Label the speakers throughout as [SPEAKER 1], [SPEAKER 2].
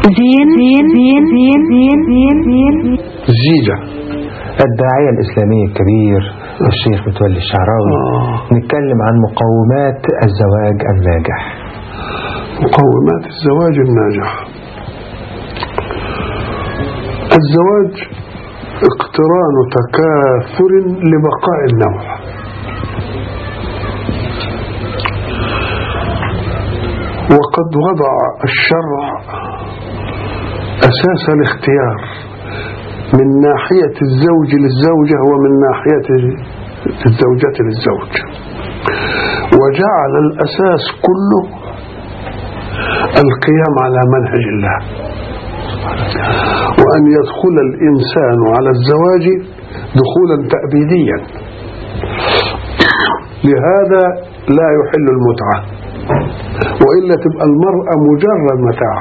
[SPEAKER 1] زين زين زين زين زين زين زين
[SPEAKER 2] زيجة
[SPEAKER 3] الداعية الإسلامي الكبير الشيخ متولي الشعراوي
[SPEAKER 2] آه.
[SPEAKER 3] نتكلم عن مقومات الزواج الناجح
[SPEAKER 2] مقومات الزواج الناجح الزواج اقتران تكاثر لبقاء النوع وقد وضع الشرع أساس الاختيار من ناحية الزوج للزوجة ومن ناحية الزوجة للزوج وجعل الأساس كله القيام على منهج الله وأن يدخل الإنسان على الزواج دخولا تأبيديا لهذا لا يحل المتعة وإلا تبقى المرأة مجرد متاع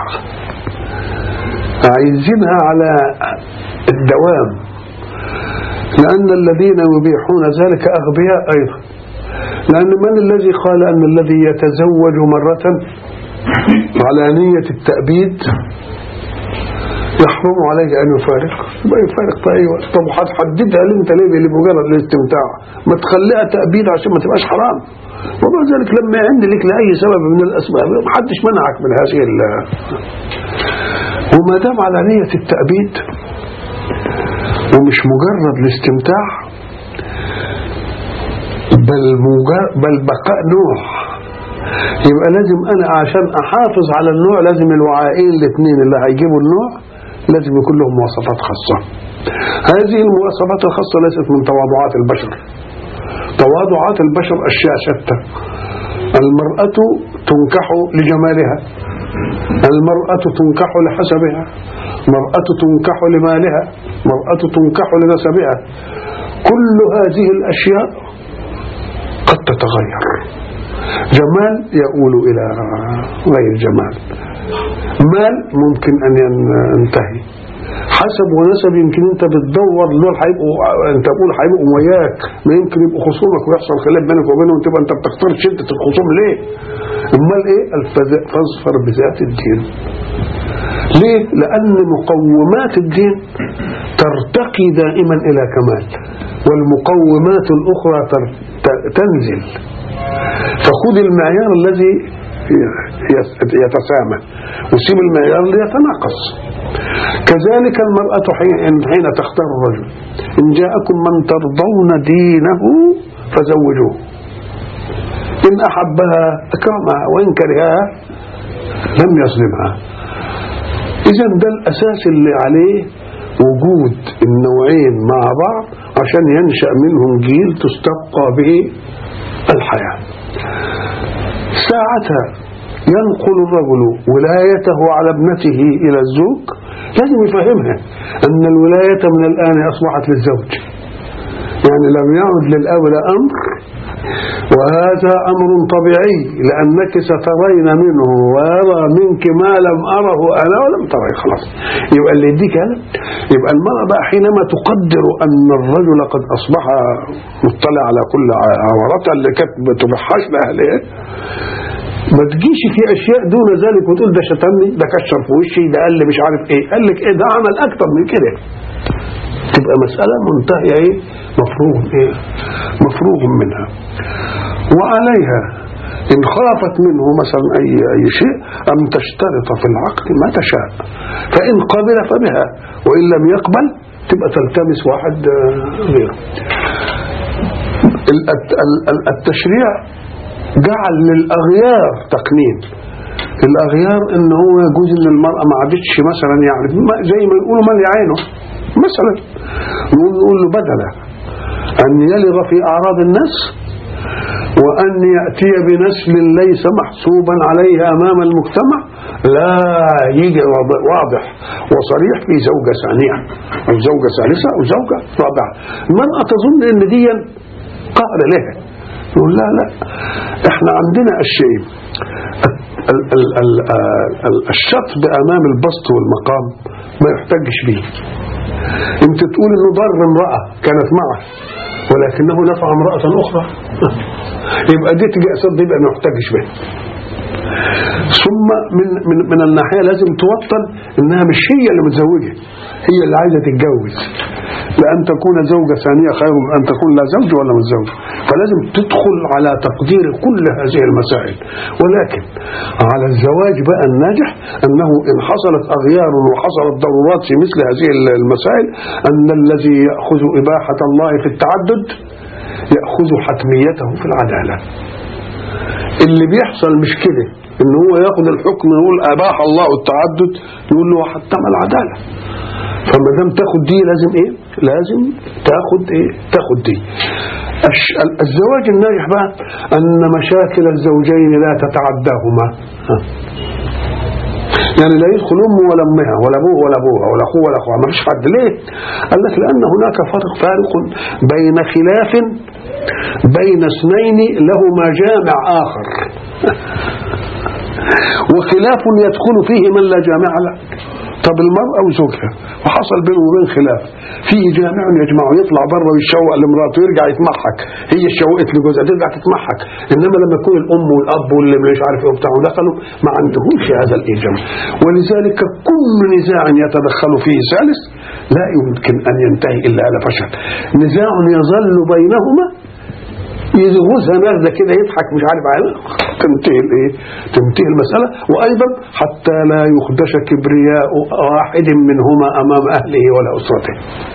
[SPEAKER 2] عايزينها على الدوام لأن الذين يبيحون ذلك أغبياء أيضا لأن من الذي قال أن الذي يتزوج مرة على نية التأبيد يحرم عليه أن يفارق يبقى يفارق في أي وقت طب هتحددها ليه أنت ليه لمجرد الاستمتاع ما تخليها تأبيد عشان ما تبقاش حرام ومع ذلك لما يعند لك لأي سبب من الأسباب ما حدش منعك من هذه ال وما دام على نية التأبيد ومش مجرد الاستمتاع بل مجرد بل بقاء نوع يبقى لازم انا عشان احافظ على النوع لازم الوعائين الاثنين اللي هيجيبوا النوع لازم يكون لهم مواصفات خاصة هذه المواصفات الخاصة ليست من تواضعات البشر تواضعات البشر أشياء شتى المرأة تنكح لجمالها المرأة تنكح لحسبها مرأة تنكح لمالها مرأة تنكح لنسبها كل هذه الأشياء قد تتغير جمال يؤول إلى غير جمال مال ممكن أن ينتهي حسب ونسب يمكن انت بتدور دول هيبقوا انت بقول هيبقوا وياك ما يمكن يبقوا خصومك ويحصل خلاف بينك وبينهم تبقى انت بتختار شده الخصوم ليه؟ امال ايه؟ الفز- فاظفر بذات الدين. ليه؟ لان مقومات الدين ترتقي دائما الى كمال والمقومات الاخرى تر- ت- تنزل فخذ المعيار الذي يس- يتسامى وسيب المعيار اللي يتناقص كذلك المرأة حين حين تختار الرجل إن جاءكم من ترضون دينه فزوجوه إن أحبها أكرمها وإن كرهها لم يظلمها إذا ده الأساس اللي عليه وجود النوعين مع بعض عشان ينشأ منهم جيل تستبقى به الحياة ساعتها ينقل الرجل ولايته على ابنته إلى الزوج لازم يفهمها أن الولاية من الآن أصبحت للزوج يعني لم يعد للأب لا أمر وهذا أمر طبيعي لأنك سترين منه ويرى منك ما لم أره أنا ولم تري خلاص يبقى اللي يديك هذا يبقى المرأة بقى حينما تقدر أن الرجل قد أصبح مطلع على كل عورتها اللي كانت بتبحاش لأهلها ما تجيش في اشياء دون ذلك وتقول ده شتمني ده كشر في وشي ده قال لي مش عارف ايه قال لك ايه ده عمل اكتر من كده تبقى مسألة منتهية ايه مفروغ ايه مفروغ منها وعليها إن خافت منه مثلا أي أي شيء أن تشترط في العقد ما تشاء فإن قبل فبها وإن لم يقبل تبقى تلتمس واحد آه، غيره ال- الت- ال- ال- التشريع جعل للأغيار تقنين الأغيار إن هو يجوز إن المرأة ما عادتش مثلا يعني ما- زي ما يقولوا مالي عينه مثلا نقول نقول له بدلا أن يلغ في أعراض الناس وأن يأتي بنسل ليس محسوبا عليه أمام المجتمع لا يجي واضح- واضح وصريح في زوجة ثانية أو زوجة ثالثة أو زوجة رابعة المرأة تظن أن دي قهر لها يقول لا لا احنا عندنا الشيء ال- ال- ال- ال- الشطب امام البسط والمقام ما يحتجش به انت تقول انه ضر امرأة كانت معه ولكنه نفع امرأة اخرى يبقى دي تجي قصاد دي يبقى ما يحتجش به ثم من من من الناحيه لازم توطن انها مش هي اللي متزوجه هي اللي عايزه تتجوز لان تكون زوجه ثانيه خير من ان تكون لا زوج ولا مش زوج فلازم تدخل على تقدير كل هذه المسائل ولكن على الزواج بقى الناجح انه ان حصلت اغيار وحصلت ضرورات في مثل هذه المسائل ان الذي ياخذ اباحه الله في التعدد ياخذ حتميته في العداله اللي بيحصل مش كده ان هو ياخد الحكم يقول اباح الله التعدد يقول له حتم العداله فما دام تاخد دي لازم ايه لازم تاخد ايه تاخد دي الش- ال- الزواج الناجح بقى ان مشاكل الزوجين لا تتعداهما ها. يعني لا يدخل امه ولا امها ولا ابوه ولا ابوها ولا اخوه ولا اخوها ما فيش حد ليه؟ قال لك لان هناك فرق فارق بين خلاف بين اثنين لهما جامع اخر وخلاف يدخل فيه من لا جامع له طب المرأة وزوجها وحصل بينهم وبين خلاف فيه جامع يجمعه يطلع بره ويشوق لمراته ويرجع يتمحك هي اشوقت لجوزها ترجع تتمحك انما لما يكون الام والاب واللي مش عارف ايه وبتاع دخلوا ما عندهمش هذا الايجام ولذلك كل نزاع يتدخل فيه ثالث لا يمكن ان ينتهي الا على فشل نزاع يظل بينهما يغوزها نغزه كده يضحك مش عارف على تنتهي الايه تنتهي المساله وايضا حتى لا يخدش كبرياء واحد منهما امام اهله ولا اسرته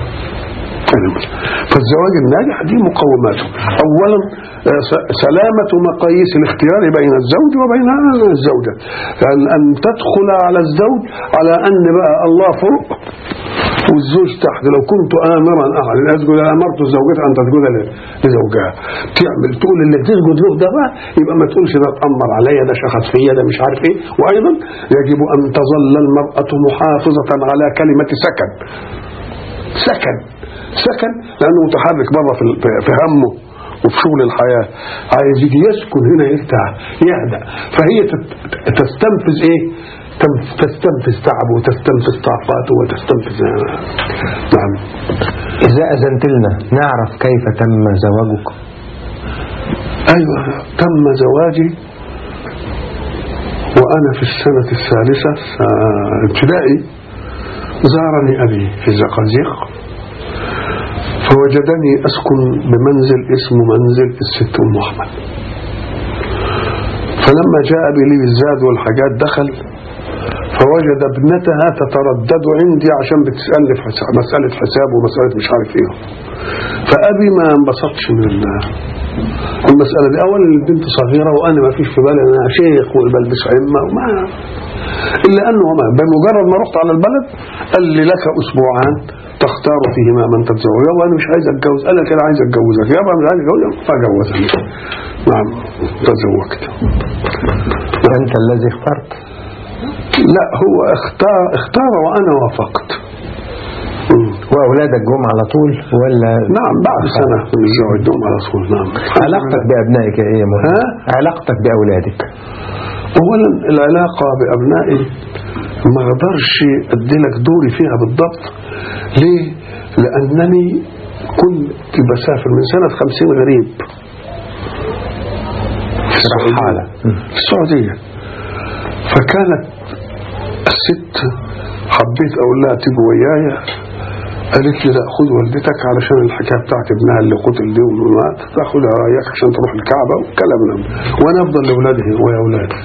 [SPEAKER 2] فالزواج الناجح دي مقوماته اولا آه، س- سلامه مقاييس الاختيار بين الزوج وبين الزوجه ان أن تدخل على الزوج على ان بقى الله فوق والزوج تحت لو كنت امرا احد ان اسجد امرت زوجتي ان تسجد ل- لزوجها تعمل تقول اللي تسجد له ده بقى يبقى ما تقولش ده اتامر عليا ده شخص فيا ده مش عارف ايه وايضا يجب ان تظل المراه محافظه على كلمه سكن سكن سكن لانه متحرك بره في ال- في همه وفي شغل الحياه عايز يجي يسكن هنا يرتاح يهدأ فهي تت- تستنفذ ايه؟ تم- تستنفذ تعبه وتستنفذ طاقاته وتستنفذ نعم
[SPEAKER 3] إذا أذنت لنا نعرف كيف تم زواجك
[SPEAKER 2] ايوه تم زواجي وانا في السنه الثالثه آه، ابتدائي زارني ابي في الزقازيق فوجدني اسكن بمنزل اسمه منزل الست ام احمد فلما جاء بي لي الزاد والحاجات دخل فوجد ابنتها تتردد عندي عشان بتسالني في حساب مساله حساب ومساله مش عارف ايه فابي ما انبسطش من ال- المساله دي اولا البنت صغيره وانا ما فيش في بالي ان انا شيخ وبلبس عمه وما الا انه ما بمجرد ما رحت على البلد قال لي لك اسبوعان تختار فيهما من تتزوجها وانا مش عايز اتجوز قال لك انا عايز اتجوزك يابا مش عايز اتجوزك فجوزني نعم تزوجت
[SPEAKER 3] أنت الذي اخترت
[SPEAKER 2] لا هو اختار اختار وانا وافقت مم.
[SPEAKER 3] وأولادك جم على طول ولا
[SPEAKER 2] نعم بعد سنه من الزواج دوم على طول نعم
[SPEAKER 3] علاقتك بأبنائك إيه يا مولانا؟
[SPEAKER 2] ها؟
[SPEAKER 3] علاقتك بأولادك
[SPEAKER 2] اولا العلاقه بابنائي ما اقدرش ادي لك دوري فيها بالضبط ليه لانني كنت بسافر من سنه 50 غريب في السعودية.
[SPEAKER 3] رحالة.
[SPEAKER 2] في السعوديه فكانت الست حبيت اقول لها تيجي ويايا قالت لي لا خذ والدتك علشان الحكايه بتاعت ابنها اللي قتل دي ومات تاخدها وياك عشان تروح الكعبه والكلام ده وانا افضل لاولادي ويا اولادي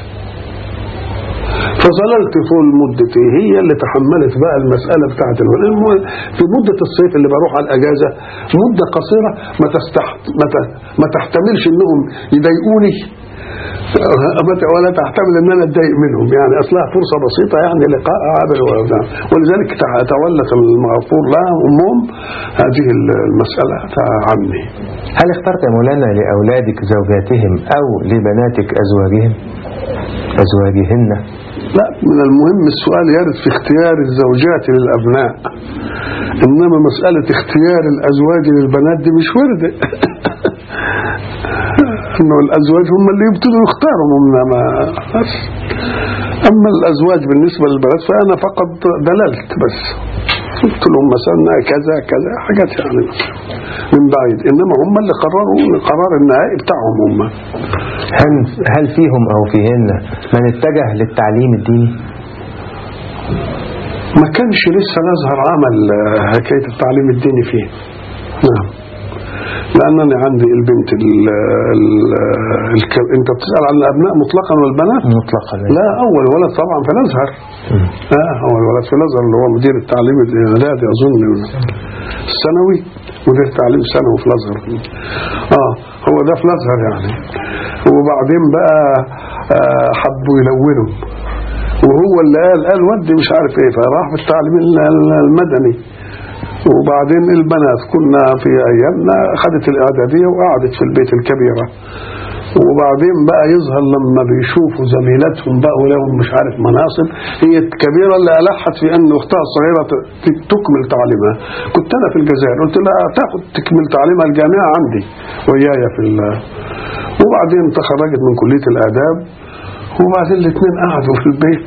[SPEAKER 2] فظللت طول مدتي هي اللي تحملت بقى المسألة بتاعت الولد المهم في مدة الصيف اللي بروح على الأجازة مدة قصيرة ما تستحت ما, ت... ما تحتملش إنهم يضايقوني ولا تحتمل ان انا اتضايق منهم يعني اصلها فرصه بسيطه يعني لقاء عابر وبتاع. ولذلك تع- تولت المغفور لها امهم هذه المساله عني
[SPEAKER 3] هل اخترت يا مولانا لأولادك زوجاتهم أو لبناتك أزواجهم أزواجهن
[SPEAKER 2] لا من المهم السؤال يرد في اختيار الزوجات للابناء انما مساله اختيار الازواج للبنات دي مش ورده انه الازواج هم اللي يبتدوا يختاروا انما بس اما الازواج بالنسبه للبنات فانا فقط دللت بس قلت لهم مثلا كذا كذا حاجات يعني من بعيد انما هم اللي قرروا القرار النهائي بتاعهم هم
[SPEAKER 3] هل هل فيهم او فيهن من اتجه للتعليم الديني؟
[SPEAKER 2] ما كانش لسه الازهر عمل آه، حكايه التعليم الديني فيه نعم لانني عندي البنت ال ال الك... انت بتسال عن الابناء مطلقا والبنات
[SPEAKER 3] مطلقا
[SPEAKER 2] لا اول ولد طبعا في الازهر
[SPEAKER 3] مم.
[SPEAKER 2] اه اول ولد في الازهر اللي هو مدير التعليم الاعدادي اظن الثانوي مدير تعليم ثانوي في الازهر اه هو ده في الازهر يعني وبعدين بقى آه حبوا يلونوا وهو اللي قال قال ودي مش عارف ايه فراح في التعليم ال- المدني وبعدين البنات كنا في ايامنا خدت الاعداديه وقعدت في البيت الكبيره وبعدين بقى يظهر لما بيشوفوا زميلاتهم بقى ولهم مش عارف مناصب هي الكبيره اللي الحت في ان اختها الصغيره ت- ت- تكمل تعليمها كنت انا في الجزائر قلت لها تاخد تكمل تعليمها الجامعه عندي ويايا في ال- وبعدين تخرجت من كليه الاداب وبعدين الاثنين قعدوا في البيت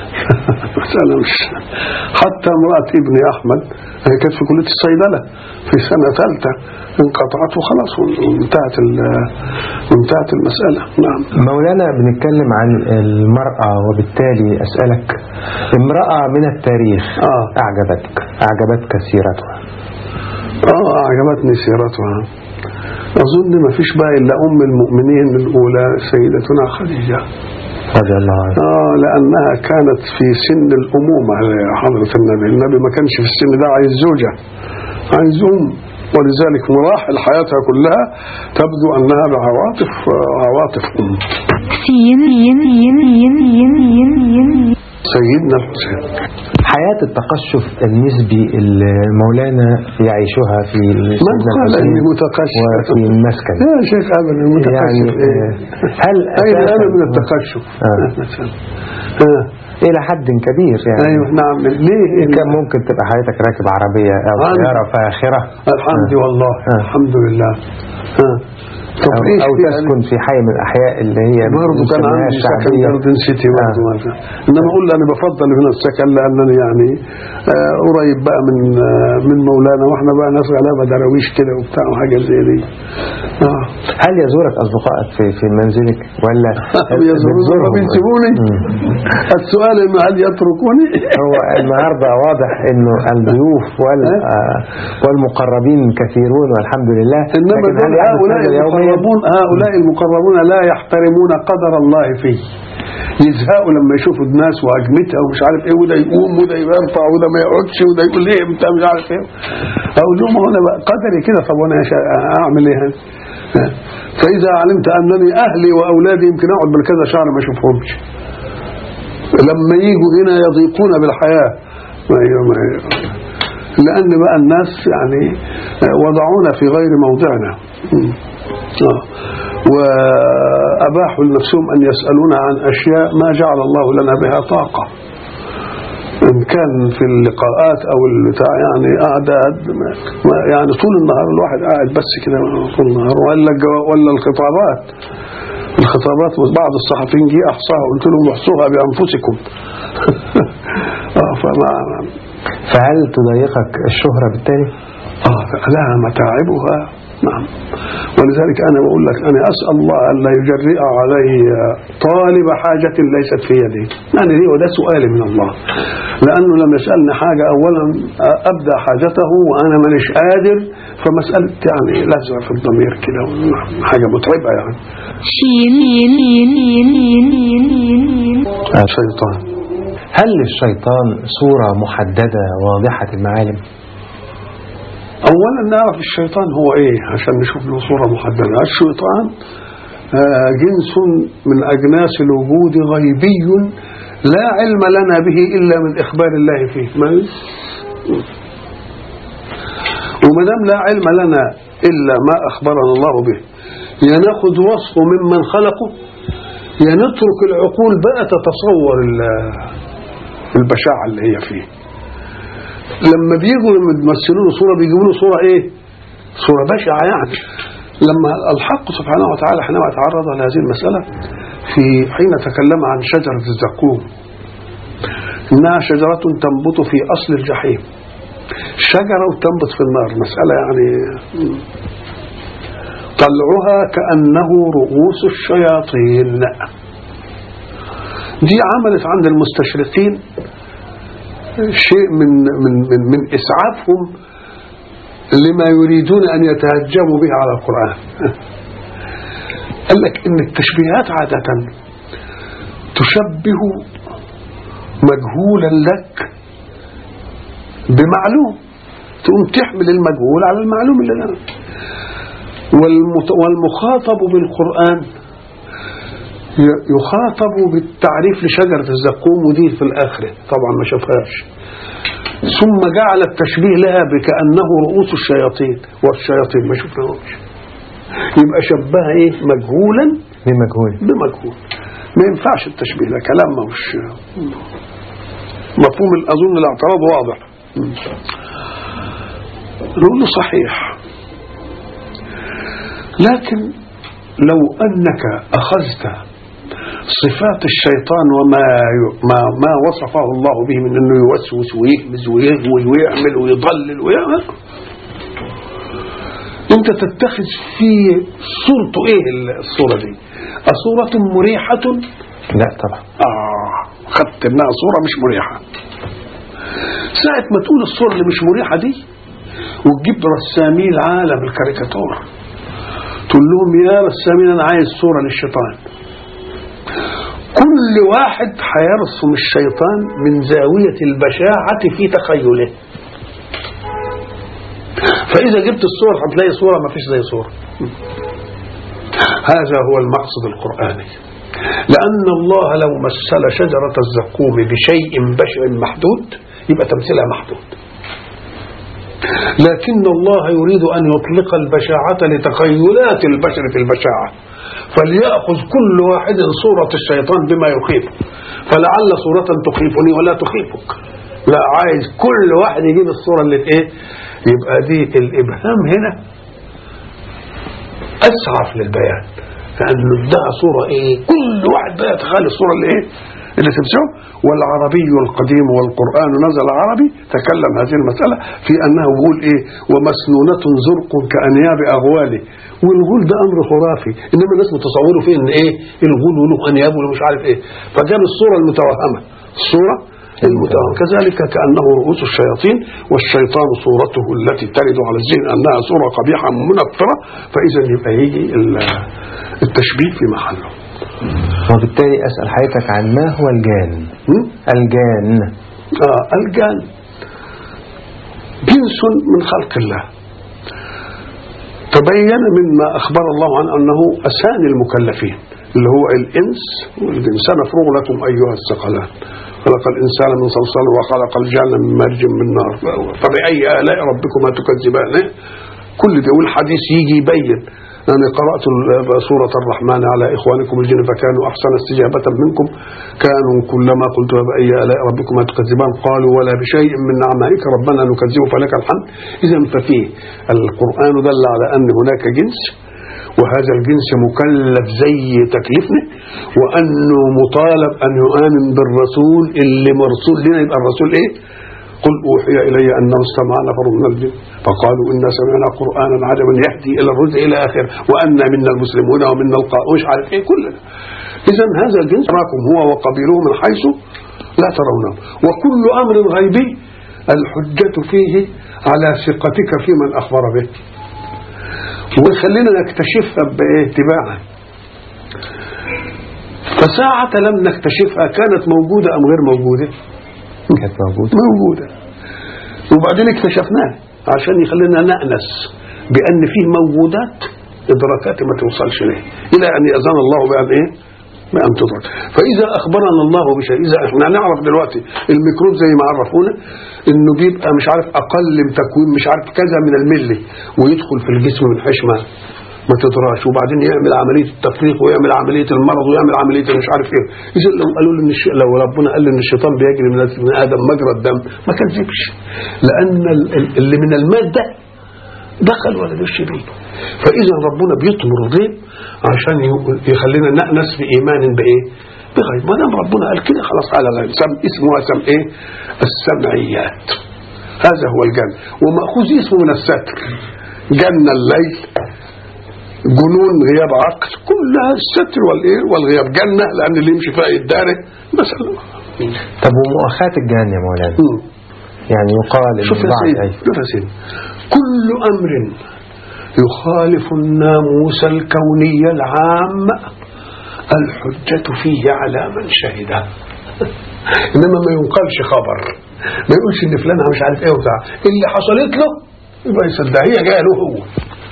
[SPEAKER 2] مسألة مش حتى امرأة ابني أحمد هي كانت في كلية الصيدلة في سنة ثالثة انقطعت وخلاص وانتهت ال- وانتهت المسألة نعم
[SPEAKER 3] مولانا بنتكلم عن المرأة وبالتالي أسألك امرأة من التاريخ
[SPEAKER 2] آه.
[SPEAKER 3] أعجبتك أعجبتك سيرتها
[SPEAKER 2] اه أعجبتني سيرتها أظن ما فيش بقى إلا أم المؤمنين الأولى سيدتنا خديجة
[SPEAKER 3] رضي الله عنها
[SPEAKER 2] آه لأنها كانت في سن الأمومة يا حضرة النبي النبي ما كانش في السن ده عايز زوجة عايز أم ولذلك مراحل حياتها كلها تبدو أنها بعواطف آه، عواطف أم
[SPEAKER 1] سين ين ين ين ين ين ين
[SPEAKER 2] سيدنا الحسين
[SPEAKER 3] حياة التقشف النسبي اللي مولانا يعيشها في
[SPEAKER 2] من
[SPEAKER 3] سيدنا
[SPEAKER 2] قال
[SPEAKER 3] الحسين
[SPEAKER 2] إني متقشف
[SPEAKER 3] وفي المسكن
[SPEAKER 2] يا شيخ أبدا
[SPEAKER 3] يعني
[SPEAKER 2] متقشف إيه؟
[SPEAKER 3] آه، هل
[SPEAKER 2] أين أنا
[SPEAKER 3] أساساً
[SPEAKER 2] من التقشف
[SPEAKER 3] آه.
[SPEAKER 2] مثلا آه.
[SPEAKER 3] إلى حد كبير يعني
[SPEAKER 2] أيوه نعم ليه
[SPEAKER 3] كان ممكن تبقى حياتك راكب عربية أو
[SPEAKER 2] عندي.
[SPEAKER 3] سيارة فاخرة
[SPEAKER 2] الحمد والله
[SPEAKER 3] آه.
[SPEAKER 2] الحمد لله آه. طب
[SPEAKER 3] أو,
[SPEAKER 2] إيش
[SPEAKER 3] أو
[SPEAKER 2] في
[SPEAKER 3] تسكن في حي من الأحياء اللي هي
[SPEAKER 2] برضه كان
[SPEAKER 3] بنسميها
[SPEAKER 2] عندي سكن
[SPEAKER 3] الشعبية.
[SPEAKER 2] جاردن سيتي برضه مثلا انما اقول انا بفضل هنا السكن لانني يعني آه قريب بقى من آه من مولانا واحنا بقى ناس غلابه دراويش كده وبتاع وحاجه زي دي اه
[SPEAKER 3] هل يزورك أصدقائك في في منزلك ولا
[SPEAKER 2] يزوروني
[SPEAKER 3] بتزورهم؟
[SPEAKER 2] ما بيسيبوني
[SPEAKER 3] مم.
[SPEAKER 2] السؤال انه هل يتركوني
[SPEAKER 3] هو النهارده واضح انه الضيوف وال آه، والمقربين كثيرون والحمد لله
[SPEAKER 2] انما
[SPEAKER 3] لكن هل
[SPEAKER 2] دول
[SPEAKER 3] يحدث
[SPEAKER 2] هؤلاء
[SPEAKER 3] هذا يوميا؟
[SPEAKER 2] المقربون هؤلاء المقربون لا يحترمون قدر الله فيه يزهقوا لما يشوفوا الناس وهجمتها ومش عارف ايه وده يقوم وده يرفع وده ما يقعدش وده يقول ليه انت مش عارف ايه اقول لهم هو انا بقى قدري كده طب وانا شا- اعمل ايه هذا؟ فاذا علمت انني اهلي واولادي يمكن اقعد بالكذا شهر ما اشوفهمش لما يجوا هنا يضيقون بالحياه ما- ما- لأن بقى الناس يعني وضعونا في غير موضعنا مم. آه. وأباحوا لنفسهم أن يسألونا عن أشياء ما جعل الله لنا بها طاقة إن كان في اللقاءات أو البتاع يعني أعداد ما- ما- يعني طول النهار الواحد قاعد بس كده طول النهار ولا الجوا- ولا الخطابات الخطابات وبعض الصحفيين جه أحصاها قلت لهم احصوها بأنفسكم آه فما
[SPEAKER 3] فهل تضايقك الشهرة بالتالي؟
[SPEAKER 2] آه لها متاعبها نعم ولذلك أنا بقول لك أنا أسأل الله أن لا يجرئ علي طالب حاجة ليست في يدي يعني دي وده سؤالي من الله لأنه لما يسألني حاجة أولا أبدأ حاجته وأنا مانيش قادر فمسألة يعني لزع في الضمير كده حاجة متعبة يعني
[SPEAKER 1] شين ين ين ين ين ين ين ين
[SPEAKER 2] شيطان
[SPEAKER 3] هل للشيطان صورة محددة واضحة المعالم؟
[SPEAKER 2] اولا نعرف الشيطان هو ايه عشان نشوف له صوره محدده الشيطان آه، جنس من اجناس الوجود غيبي لا علم لنا به الا من اخبار الله فيه ما وما دام لا علم لنا الا ما اخبرنا الله به يا ناخذ وصفه ممن خلقه يا نترك العقول بقى تتصور ال- البشاعه اللي هي فيه لما بيجوا لما بيمثلوا له صوره بيجيبوا له صوره ايه؟ صوره بشعه يعني لما الحق سبحانه وتعالى حينما تعرض لهذه المساله في حين تكلم عن شجره الزقوم انها شجره تنبت في اصل الجحيم شجرة وتنبت في النار مسألة يعني طلعها كأنه رؤوس الشياطين دي عملت عند المستشرقين شيء من من من, من اسعافهم لما يريدون ان يتهجموا به على القران قال لك ان التشبيهات عاده تشبه مجهولا لك بمعلوم تقوم تحمل المجهول على المعلوم اللي أنا والمت- والمخاطب بالقرآن ي- يخاطب بالتعريف لشجرة الزقوم ودي في الآخرة طبعا ما شافهاش ثم جعل التشبيه لها بكأنه رؤوس الشياطين والشياطين ما شفناهمش يبقى شبهها ايه مجهولا
[SPEAKER 3] بمجهول
[SPEAKER 2] بمجهول ما ينفعش التشبيه ده كلام ما مش مفهوم ال- اظن الاعتراض واضح نقول له صحيح لكن لو انك اخذت صفات الشيطان وما ي- ما ما وصفه الله به من انه يوسوس ويهمز ويغوي ويعمل ويضلل ويعمل انت تتخذ في صورته ايه الصوره دي الصوره مريحه
[SPEAKER 3] لا طبعا
[SPEAKER 2] اه خدت انها صوره مش مريحه ساعه ما تقول الصوره اللي مش مريحه دي وتجيب رسامي العالم الكاريكاتور تقول لهم يا رسامين انا عايز صوره للشيطان كل واحد هيرسم الشيطان من زاويه البشاعه في تخيله فإذا جبت الصور هتلاقي صورة ما فيش زي صورة هذا هو المقصد القرآني لأن الله لو مثل شجرة الزقوم بشيء بشع محدود يبقى تمثيلها محدود لكن الله يريد أن يطلق البشاعة لتخيلات البشر في البشاعة فليأخذ كل واحد صورة الشيطان بما يخيفه فلعل صورة تخيفني ولا تخيفك لا عايز كل واحد يجيب الصورة اللي ايه يبقى دي الإبهام هنا أسعف للبيان لأنه ادها صورة إيه كل واحد بقى يتخيل الصورة اللي إيه اللي تمسكه والعربي القديم والقرآن نزل عربي تكلم هذه المسألة في أنه بيقول إيه ومسنونة زرق كأنياب أغواله والغول ده أمر خرافي إنما الناس متصوروا فيه إن إيه الغول له أنياب ومش عارف إيه فجاب الصورة المتوهمة الصورة المتوهم كذلك كأنه رؤوس الشياطين والشيطان صورته التي ترد على الذهن أنها صورة قبيحة منفرة فإذا يبقى يجي ال- التشبيه في محله
[SPEAKER 3] وبالتالي أسأل حضرتك عن ما هو الجان
[SPEAKER 2] م?
[SPEAKER 3] الجان
[SPEAKER 2] آه الجان جنس من خلق الله تبين مما أخبر الله عن أنه أسان المكلفين اللي هو الإنس والجن سنفرغ لكم أيها الثقلان خلق الإنسان من صلصال وخلق الجان من مارج من نار فبأي آلاء ربكما تكذبان كل ده والحديث يجي يبين أنا قرأت ال- سورة الرحمن على إخوانكم الجن فكانوا أحسن استجابة منكم كانوا كلما قلت بأي آلاء ربكما تكذبان قالوا ولا بشيء من نعمائك ربنا نكذب فلك الحمد إذا ففيه القرآن دل على أن هناك جنس وهذا الجنس مكلف زي تكليفنا وأنه مطالب أن يؤمن بالرسول اللي مرسول لنا يبقى الرسول إيه قل أوحي إلي أنه استمع نفر من الجن فقالوا إنا سمعنا قرآنا عجبا يهدي إلى الرشد إلى آخر وأنا منا المسلمون ومنا القاء مش عارف إيه كلنا إذا هذا الجنس راكم هو وقبيله من حيث لا ترونه وكل أمر غيبي الحجة فيه على ثقتك في من أخبر به وخلينا نكتشفها بإيه اتباعا فساعة لم نكتشفها كانت موجودة أم غير موجودة
[SPEAKER 3] كانت موجودة
[SPEAKER 2] موجودة وبعدين اكتشفناها عشان يخلينا نأنس بأن فيه موجودات إدراكات ما توصلش ليه إلى أن يأذن الله بأن إيه بأن تدرك فإذا أخبرنا الله بشيء إذا إحنا نعرف دلوقتي الميكروب زي ما عرفونا إنه بيبقى مش عارف أقل من تكوين مش عارف كذا من الملي ويدخل في الجسم من حشمة ما تدراش وبعدين يعمل عملية التفريق ويعمل عملية المرض ويعمل عملية مش عارف ايه إذا لو قالوا لي إن الش... لو ربنا قال لي إن الشيطان بيجري من من آدم مجرى الدم ما كذبش لأن ال- ال- اللي من المادة دخل ولا دش بيه فإذا ربنا بيطمر الغيب عشان ي- يخلينا نأنس بإيمان بإيه بغيب ما دام ربنا قال كده خلاص على غيب سم اسمها سم إيه السمعيات هذا هو الجنة ومأخوذ اسمه من الستر جنة الليل جنون غياب عقل كلها الستر والايه والغياب جنة لأن اللي يمشي فيها يداره مثلا
[SPEAKER 3] طب ومؤاخاة الجهنم يا مولانا
[SPEAKER 2] مم.
[SPEAKER 3] يعني يقال إن
[SPEAKER 2] شوف يا
[SPEAKER 3] بعض
[SPEAKER 2] سيدي
[SPEAKER 3] أي
[SPEAKER 2] شوف يا سيدي كل أمر يخالف الناموس الكوني العام الحجة فيه على من شهده إنما ما ينقلش خبر ما يقولش إن فلان مش عارف إيه وبتاع اللي حصلت له يبقى يصدق هي جايه له هو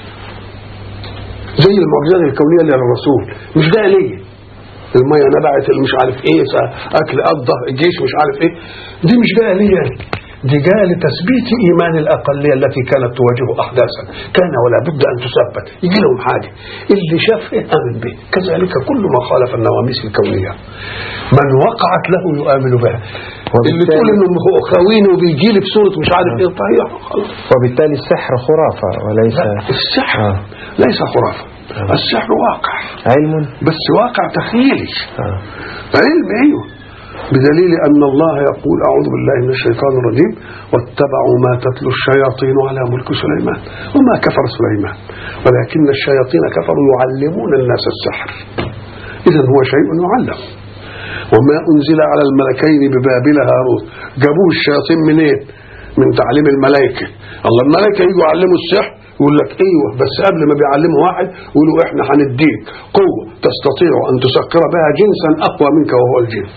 [SPEAKER 2] زي المعجزات الكونية اللي على الرسول مش جايه ليا المية نبعت اللي مش عارف ايه سا- اكل قضى الجيش مش عارف ايه دي مش جايه ليا دي جايه لتثبيت ايمان الاقليه التي كانت تواجه احداثا كان ولا بد ان تثبت يجي لهم حاجه اللي شاف ايه امن به كذلك كل ما خالف النواميس الكونيه من وقعت له يؤمن بها اللي
[SPEAKER 3] وبالتالي-
[SPEAKER 2] تقول انه هو خاويني وبيجي لي بصوره مش عارف ايه طيب خلاص
[SPEAKER 3] وبالتالي السحر خرافة وليس
[SPEAKER 2] لا السحر
[SPEAKER 3] آه.
[SPEAKER 2] ليس خرافه السحر واقع
[SPEAKER 3] علم
[SPEAKER 2] بس واقع تخيلي
[SPEAKER 3] آه.
[SPEAKER 2] علم ايوه بدليل ان الله يقول اعوذ بالله من الشيطان الرجيم واتبعوا ما تتلو الشياطين على ملك سليمان وما كفر سليمان ولكن الشياطين كفروا يعلمون الناس السحر اذا هو شيء يعلم وما انزل على الملكين ببابل هاروت جابوه الشياطين منين من تعليم الملائكه الله الملائكه يجوا يعلموا السحر يقول لك ايوه بس قبل ما بيعلموا واحد يقولوا احنا هنديك قوه تستطيع ان تسكر بها جنسا اقوى منك وهو الجن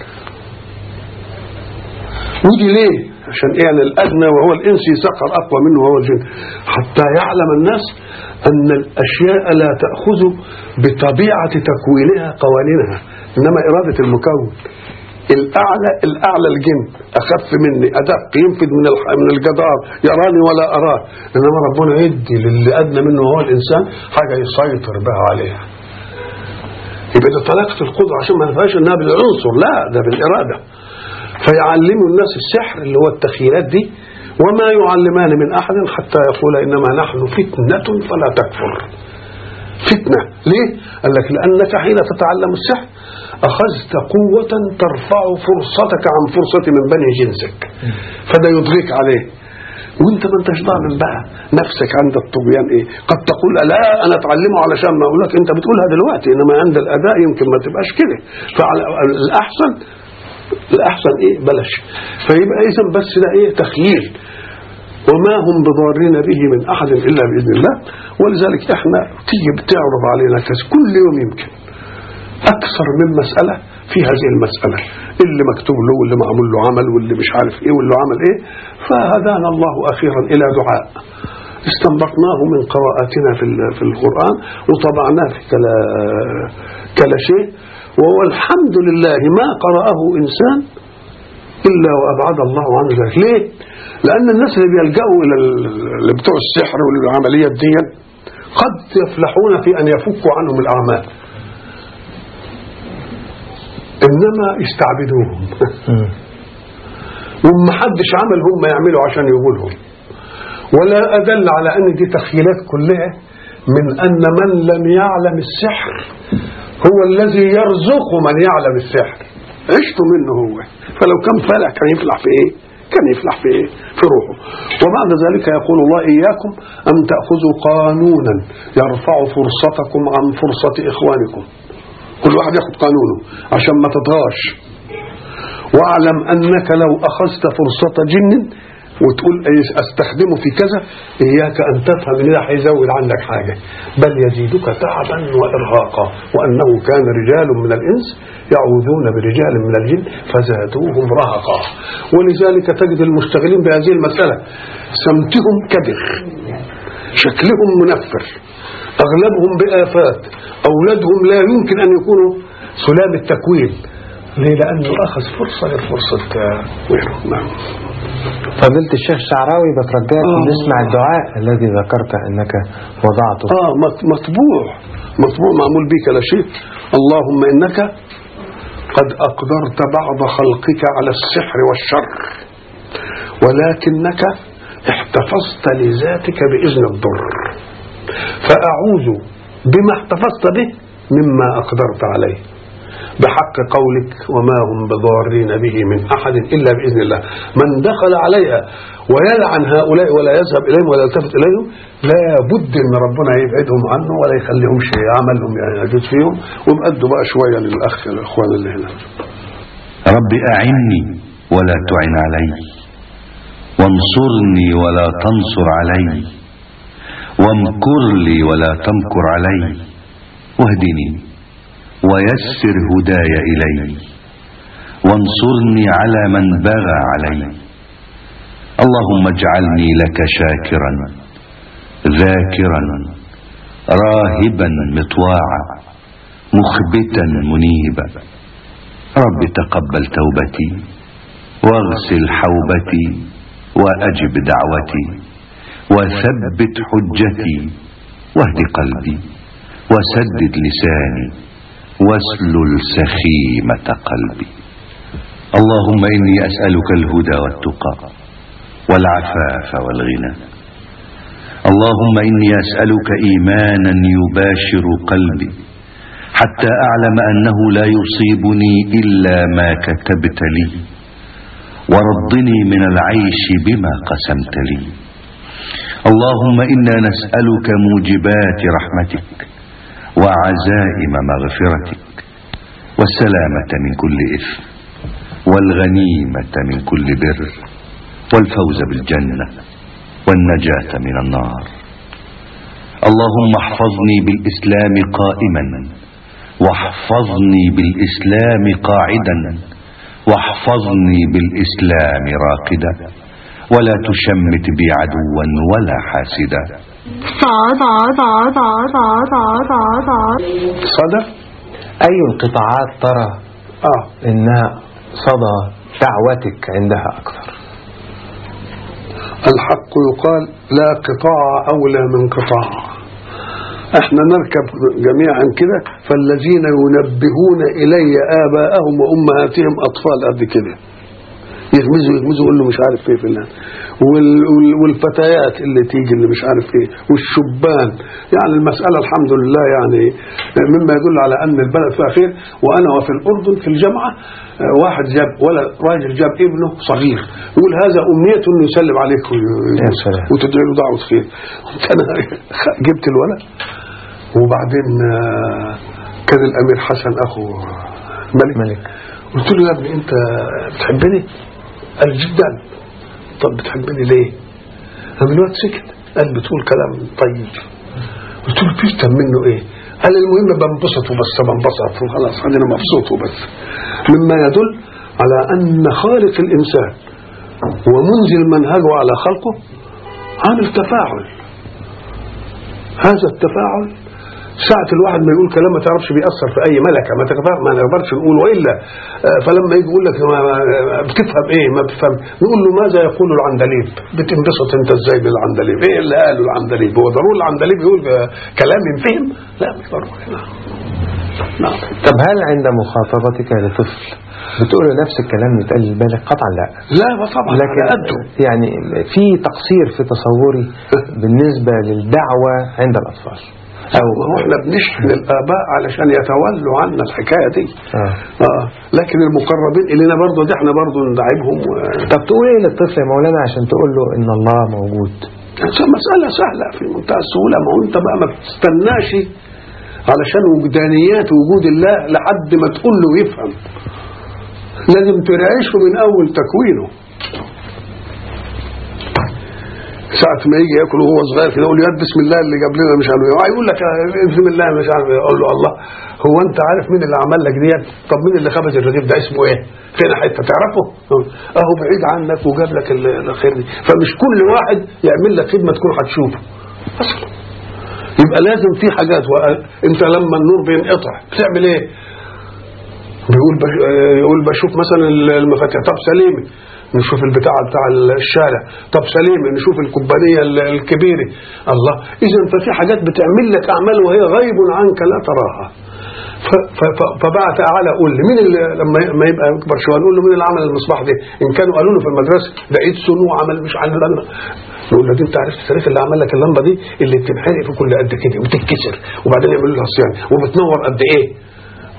[SPEAKER 2] ودي ليه عشان ايه يعني الادنى وهو الانس يسخر اقوى منه وهو الجن حتى يعلم الناس ان الاشياء لا تاخذ بطبيعه تكوينها قوانينها انما اراده المكون الاعلى الاعلى الجن اخف مني ادق ينفذ من الح- من الجدار يراني ولا اراه انما ربنا يدي للي ادنى منه وهو الانسان حاجه يسيطر بها عليها يبقى ده طلاقه القدره عشان ما نفهمش انها بالعنصر لا ده بالاراده فيعلموا الناس السحر اللي هو التخيلات دي وما يعلمان من احد حتى يقول انما نحن فتنه فلا تكفر فتنه ليه قال لك لانك حين تتعلم السحر اخذت قوه ترفع فرصتك عن فرصه من بني جنسك فده يضغيك عليه وانت ما انتش ضامن بقى نفسك عند الطغيان ايه قد تقول لا انا اتعلمه علشان ما اقول لك انت بتقولها دلوقتي انما عند الاداء يمكن ما تبقاش كده فالاحسن الاحسن ايه بلاش فيبقى اذا بس ده ايه تخييل وما هم بضارين به من احد الا باذن الله ولذلك احنا تيجي بتعرض علينا كاس كل يوم يمكن اكثر من مساله في هذه المساله اللي مكتوب له واللي معمول له عمل واللي مش عارف ايه واللي عمل ايه فهدانا الله اخيرا الى دعاء استنبطناه من قراءاتنا في ال- في القران وطبعناه في كلا كلا شيء وهو الحمد لله ما قرأه إنسان إلا وأبعد الله عنه ذلك ليه؟ لأن الناس اللي بيلجأوا إلى ال- اللي بتوع السحر والعمليات دي قد يفلحون في أن يفكوا عنهم الأعمال إنما يستعبدوهم وما حدش عمل هم يعملوا عشان يقولهم ولا أدل على أن دي تخيلات كلها من أن من لم يعلم السحر هو الذي يرزق من يعلم السحر عشت منه هو فلو كان فلح كان يفلح في ايه كان يفلح في ايه في روحه وبعد ذلك يقول الله اياكم ان تاخذوا قانونا يرفع فرصتكم عن فرصه اخوانكم كل واحد ياخد قانونه عشان ما تطغاش واعلم انك لو اخذت فرصه جن وتقول إيه استخدمه في كذا اياك ان تفهم ان ده هيزود عندك حاجه بل يزيدك تعبا وارهاقا وانه كان رجال من الانس يعوذون برجال من الجن فزادوهم رهقا ولذلك تجد المشتغلين بهذه المساله سمتهم كدر شكلهم منفر اغلبهم بافات اولادهم لا يمكن ان يكونوا سلام التكوين ليه لانه اخذ فرصه لفرصه غيره نعم
[SPEAKER 3] فضيلة الشيخ شعراوي بترجاك
[SPEAKER 2] آه.
[SPEAKER 3] نسمع الدعاء الذي ذكرت أنك وضعته
[SPEAKER 2] اه مط- مطبوع مطبوع معمول بك لا شيء اللهم انك قد اقدرت بعض خلقك على السحر والشر ولكنك احتفظت لذاتك باذن الضر فاعوذ بما احتفظت به مما اقدرت عليه بحق قولك وما هم بضارين به من أحد إلا بإذن الله من دخل عليها ويلعن هؤلاء ولا يذهب إليهم ولا يلتفت إليهم لا بد أن ربنا يبعدهم عنه ولا يخليهم شيء عملهم يعني يجوز فيهم وبأدوا بقى شوية للأخ الإخوان اللي هنا
[SPEAKER 4] رب أعني ولا تعن علي وانصرني ولا تنصر علي وامكر لي ولا تمكر علي واهدني ويسر هداي إلي وانصرني على من بغى علي اللهم اجعلني لك شاكرا ذاكرا راهبا مطواعا مخبتا منيبا رب تقبل توبتي واغسل حوبتي واجب دعوتي وثبت حجتي واهد قلبي وسدد لساني واسلل سخيمة قلبي اللهم إني أسألك الهدى والتقى والعفاف والغنى اللهم إني أسألك إيمانا يباشر قلبي حتى أعلم أنه لا يصيبني إلا ما كتبت لي ورضني من العيش بما قسمت لي اللهم إنا نسألك موجبات رحمتك وعزائم مغفرتك والسلامة من كل إثم والغنيمة من كل بر والفوز بالجنة والنجاة من النار اللهم احفظني بالإسلام قائما واحفظني بالإسلام قاعدا واحفظني بالإسلام راقدا ولا تشمت بي عدوا ولا حاسدا
[SPEAKER 1] صاد صاد صاد صاد صاد صاد
[SPEAKER 2] صدق
[SPEAKER 3] أي القطاعات ترى
[SPEAKER 2] آه
[SPEAKER 3] إنها صدى دعوتك عندها أكثر
[SPEAKER 2] الحق يقال لا قطاع أولى من قطاع احنا نركب جميعا كده فالذين ينبهون إلي آباءهم وأمهاتهم أطفال قد كده يغمزوا يغمزوا يقول له مش عارف ايه فلان وال- وال- والفتيات اللي تيجي اللي مش عارف ايه والشبان يعني المسألة الحمد لله يعني مما يدل على أن البلد فيها خير وأنا وفي الأردن في الجامعة آه، واحد جاب ولا راجل جاب ابنه صغير يقول هذا أمنية إنه يسلم عليك وي-
[SPEAKER 3] يا سلام.
[SPEAKER 2] وتدعي له دعوة خير قلت أنا جبت الولد وبعدين آه، كان الأمير حسن أخو ملك
[SPEAKER 3] ملك
[SPEAKER 2] قلت له يا ابني أنت بتحبني؟ قال جدا طب بتحبني ليه؟ قام الواد سكت قال بتقول كلام طيب قلت له بيفهم منه ايه؟ قال المهم بنبسط وبس بنبسط وخلاص انا مبسوط وبس مما يدل على ان خالق الانسان ومنزل منهجه على خلقه عامل تفاعل هذا التفاعل ساعة الواحد ما يقول كلام ما تعرفش بيأثر في أي ملكة ما تقدر ما نقدرش نقول وإلا آه، فلما يجي يقول لك ما- ما- بتفهم إيه ما بتفهم نقول له ماذا يقول العندليب بتنبسط أنت إزاي بالعندليب إيه اللي قاله العندليب هو ضروري العندليب يقول آه، كلام ينفهم لا مش ضروري نعم نعم
[SPEAKER 3] طب هل عند مخاطبتك لطفل بتقول له نفس الكلام اللي اتقال للبالغ قطعا لا
[SPEAKER 2] لا طبعا
[SPEAKER 3] لكن
[SPEAKER 2] على قده
[SPEAKER 3] يعني في تقصير في تصوري بالنسبة للدعوة عند الأطفال أو
[SPEAKER 2] ما هو احنا بنشحن الآباء علشان يتولوا عنا الحكاية دي
[SPEAKER 3] آه.
[SPEAKER 2] آه. لكن المقربين إلينا برضه دي احنا برضه ندعبهم و...
[SPEAKER 3] طب تقول ايه للطفل يا مولانا عشان تقول له ان الله موجود
[SPEAKER 2] مسألة سهلة في منتهى السهولة ما هو أنت بقى ما بتستناش علشان وجدانيات وجود الله لحد ما تقول له يفهم لازم ترعشه من أول تكوينه ساعة ما يجي ياكل وهو صغير كده يقول له يا بسم الله اللي جاب لنا مش عارف ايه يقول لك آه، بسم الله مش عارف ايه اقول له الله هو انت عارف مين اللي عمل لك ديت طب مين اللي خبز الرغيف ده اسمه ايه فين حته تعرفه اهو بعيد عنك وجاب لك ال- الخير دي فمش كل واحد يعمل لك خدمه تكون هتشوفه اصلا يبقى لازم في حاجات و- انت لما النور بينقطع بتعمل ايه بيقول بش... آه، يقول بشوف مثلا المفاتيح طب سليمي نشوف البتاع بتاع الشارع طب سليمي نشوف الكوبانية ال- الكبيرة الله إذا ففي حاجات بتعمل لك أعمال وهي غيب عنك لا تراها ف- ف- ف- فبقى تعالى قول لي مين اللي لما ي- ما يبقى يكبر شويه نقول له مين اللي عمل المصباح ده ان كانوا قالوا له في المدرسه ده ايدسون وعمل مش عارف لنا نقول له دي انت عرفت التاريخ اللي عمل لك اللمبه دي اللي بتنحرق في كل قد كده وتتكسر وبعدين يعملوا لها صيانه وبتنور قد ايه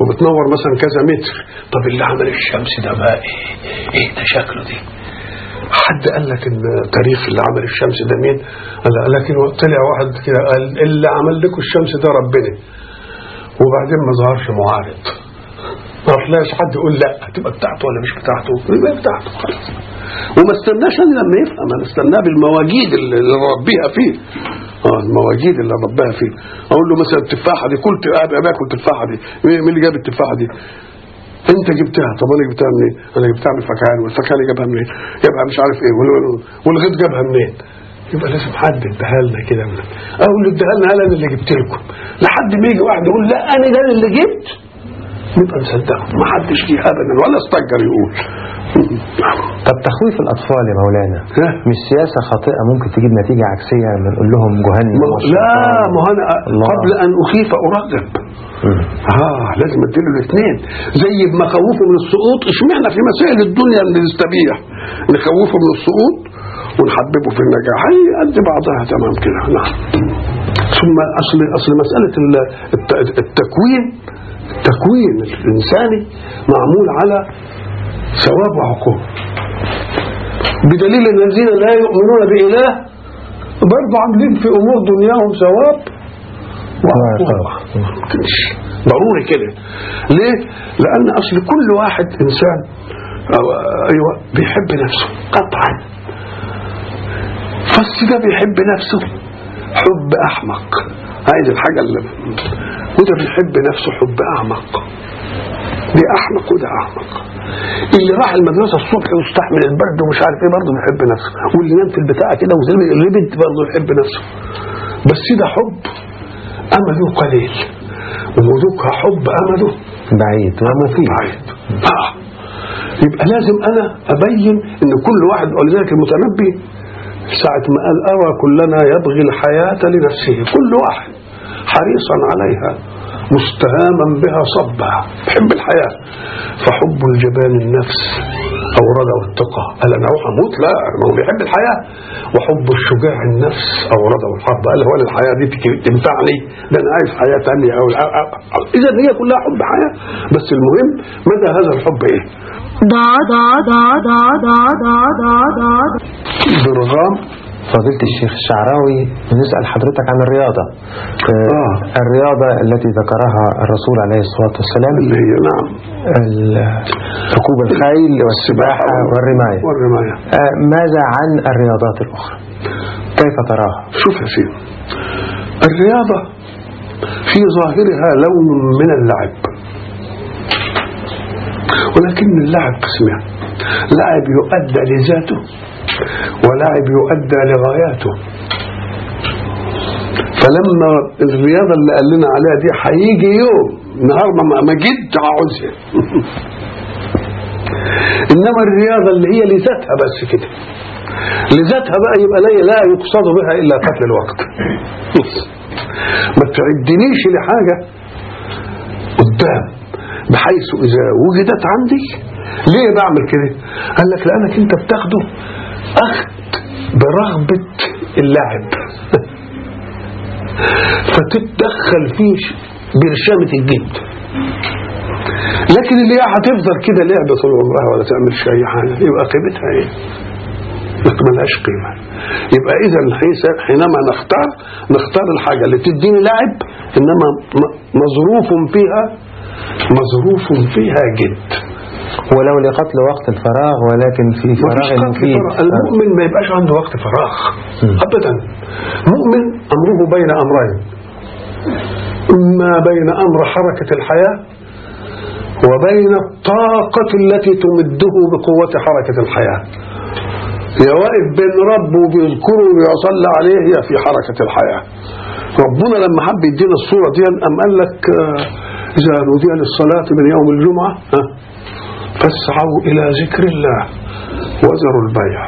[SPEAKER 2] وبتنور مثلا كذا متر طب اللي عمل الشمس ده بقى ايه ايه ده شكله دي حد قال لك ان تاريخ اللي عمل الشمس ده مين قال لا، لكن طلع واحد كده قال اللي عمل لكم الشمس ده ربنا وبعدين ما ظهرش معارض ما طلعش حد يقول لا هتبقى بتاعته ولا مش بتاعته يبقى بتاعته خلاص وما استناش انا لما يفهم انا استناه بالمواجيد اللي اللي ربيها فيه اه المواجيد اللي رباها فيه اقول له مثلا التفاحه دي كنت قاعد باكل التفاحه دي مين مين اللي جاب التفاحه دي انت جبتها طب انا جبتها منين انا جبتها من الفكهاني والفكهاني جابها منين جابها مش عارف ايه وال- والغيط جابها منين يبقى لازم حد اداها لنا كده من او اللي اداها لنا قال انا اللي جبت لكم لحد ما يجي واحد يقول لا انا ده اللي جبت نبقى نصدقه ما حدش فيه ابدا ولا استجر يقول
[SPEAKER 3] طب تخويف الأطفال يا مولانا
[SPEAKER 2] ها؟
[SPEAKER 3] مش سياسة خاطئة ممكن تجيب نتيجة عكسية لما نقول لهم جهنم
[SPEAKER 2] ما- لا
[SPEAKER 3] والشيطان؟
[SPEAKER 2] ما هو انا
[SPEAKER 3] الله.
[SPEAKER 2] قبل ان اخيف ارغب
[SPEAKER 3] مم.
[SPEAKER 2] اه لازم اديله الاثنين زي ما خوفه من السقوط اشمعنى في مسائل الدنيا اللي نستبيح نخوفه من السقوط ونحببه في النجاح هيأدي بعضها تمام كده نعم ثم اصل اصل مساله ال- الت- التكوين التكوين الانساني معمول على ثواب وعقوب بدليل ان الذين لا يؤمنون باله برضه عاملين في امور دنياهم ثواب وعقوبه مش ضروري كده ليه لان اصل كل واحد انسان أو ايوه بيحب نفسه قطعا بس ده بيحب نفسه حب احمق عايز الحاجه اللي وده بيحب نفسه حب اعمق دي احمق وده احمق اللي راح المدرسه الصبح ويستحمل البرد ومش عارف ايه برضه بيحب نفسه واللي نام في البتاع كده وزي الربد برضه يحب نفسه بس ده حب امله قليل ومذوقها حب امله
[SPEAKER 3] بعيد ومفيد
[SPEAKER 2] بعيد آه. يبقى لازم انا ابين ان كل واحد ولذلك المتنبي ساعة ما قال أرى كلنا يبغي الحياة لنفسه كل واحد حريصا عليها مستهاما بها صبا بحب الحياة فحب الجبان النفس أورده التقى قال أنا أروح أموت لا ما هو بيحب الحياة وحب الشجاع النفس أورده الحرب قال هو الحياة دي تك- تنفعني ده أنا عايز حياة تانية أو إذا هي كلها حب حياة بس المهم مدى هذا الحب إيه
[SPEAKER 1] da da da da da da da da
[SPEAKER 2] برغام
[SPEAKER 3] فضيلة الشيخ الشعراوي نسأل حضرتك عن الرياضة آه. الرياضة التي ذكرها الرسول عليه الصلاة والسلام
[SPEAKER 2] اللي هي نعم
[SPEAKER 3] ال- ركوب الخيل والسباحة والرماية
[SPEAKER 2] والرماية
[SPEAKER 3] آه، ماذا عن الرياضات الأخرى كيف تراها
[SPEAKER 2] شوف يا سيدي الرياضة في ظاهرها لون من اللعب ولكن اللعب قسمين لعب يؤدى لذاته ولعب يؤدى لغاياته فلما الرياضة اللي قال لنا عليها دي هيجي يوم نهار ما ما جد عاوزها انما الرياضة اللي هي لذاتها بس كده لذاتها بقى يبقى لا لا يقصد بها الا قتل الوقت بس. ما تعدنيش لحاجه قدام بحيث اذا وجدت عندي ليه بعمل كده قال لك لانك انت بتاخده اخذ برغبه اللاعب فتتدخل فيه برشامه الجد لكن اللي هي هتفضل كده لعبه طول عمرها ولا تعملش اي حاجه يبقى قيمتها ايه؟ لكن ملهاش قيمة يبقى إذا الحيث- حينما نختار نختار الحاجة اللي تديني لعب إنما م- مظروف فيها مظروف فيها جد
[SPEAKER 3] ولو لقتل وقت الفراغ ولكن في
[SPEAKER 2] مفيش
[SPEAKER 3] فراغ
[SPEAKER 2] قتل
[SPEAKER 3] مفيد
[SPEAKER 2] فراغ. المؤمن ما يبقاش عنده وقت فراغ
[SPEAKER 3] مم.
[SPEAKER 2] أبدا مؤمن أمره بين أمرين إما بين أمر حركة الحياة وبين الطاقة التي تمده بقوة حركة الحياة يا واقف بين رب وبيذكره وبيصلي عليه هي في حركة الحياة ربنا لما حب يدينا الصورة دي أم قال لك آه، إذا نودي للصلاة من يوم الجمعة ها، فاسعوا إلى ذكر الله وذروا البيع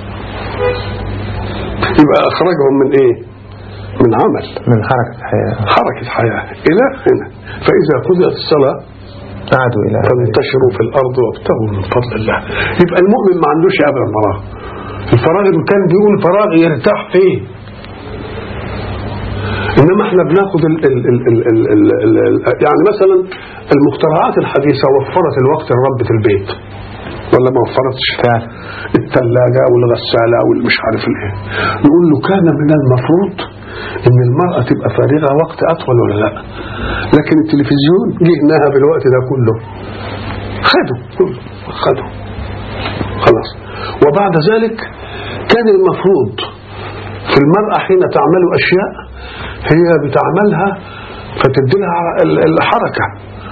[SPEAKER 2] يبقى أخرجهم من إيه من عمل
[SPEAKER 3] من حركة الحياة
[SPEAKER 2] حركة حياة إلى هنا فإذا قضيت الصلاة
[SPEAKER 3] عادوا إلى
[SPEAKER 2] فانتشروا في الأرض وابتغوا من فضل الله يبقى المؤمن ما عندوش أبدا فراغ الفراغ اللي كان بيقول فراغ يرتاح فيه انما احنا بناخد ال ال ال ال ال ال ال ال يعني مثلا المخترعات الحديثه وفرت الوقت لربة البيت ولا ما وفرتش
[SPEAKER 3] فعلا
[SPEAKER 2] الثلاجه والغساله والمش عارف الايه نقول له كان من المفروض ان المراه تبقى فارغه وقت اطول ولا لا لكن التلفزيون جهناها بالوقت ده كله خدوا كله خدوا خلاص وبعد ذلك كان المفروض في المرأة حين تعمل أشياء هي بتعملها فتدي لها ال- الحركة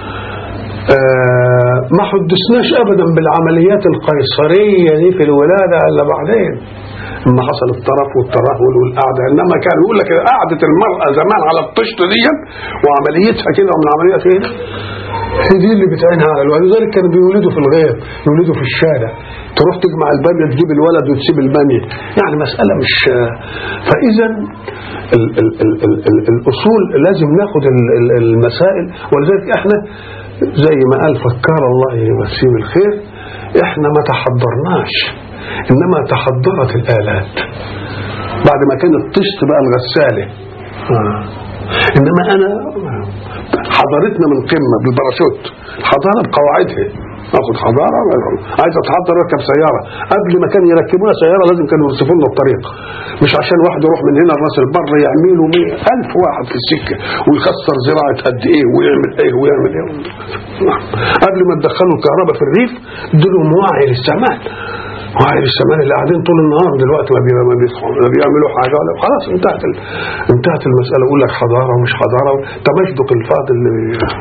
[SPEAKER 2] آه، ما حدثناش ابدا بالعمليات القيصريه دي في الولاده الا بعدين لما حصل الطرف والترهل والقعده انما كان يقول لك قعده المراه زمان على الطشت دي وعمليتها كده ومن عمليات ايه هي دي اللي بتعينها على الولد لذلك كانوا بيولدوا في الغيط يولدوا في الشارع تروح تجمع الباميه تجيب الولد وتسيب الباميه يعني مساله مش فاذا ال ال ال ال ال الاصول لازم ناخد ال ال المسائل ولذلك احنا زي ما قال فكر الله يمسيه بالخير احنا ما تحضرناش انما تحضرت الالات بعد ما كان الطشت بقى الغساله آه. انما انا حضارتنا من قمه بالباراشوت حضاره بقواعدها اخد حضاره عايز اتحضر اركب سياره قبل ما كان يركبونا سياره لازم كانوا يرصفوا لنا الطريق مش عشان واحد يروح من هنا لراس البر يعملوا مية ألف واحد في السكه ويخسر زراعه قد ايه ويعمل ايه ويعمل ايه نعم. قبل ما تدخلوا الكهرباء في الريف ادوا وعي للسماء وعي للسماء اللي قاعدين طول النهار دلوقتي ما, بي... ما, بيصحوا- ما بيعملوا حاجه ولا خلاص انتهت ال... انتهت المساله اقول لك حضاره ومش حضاره تمجدق الفاضل اللي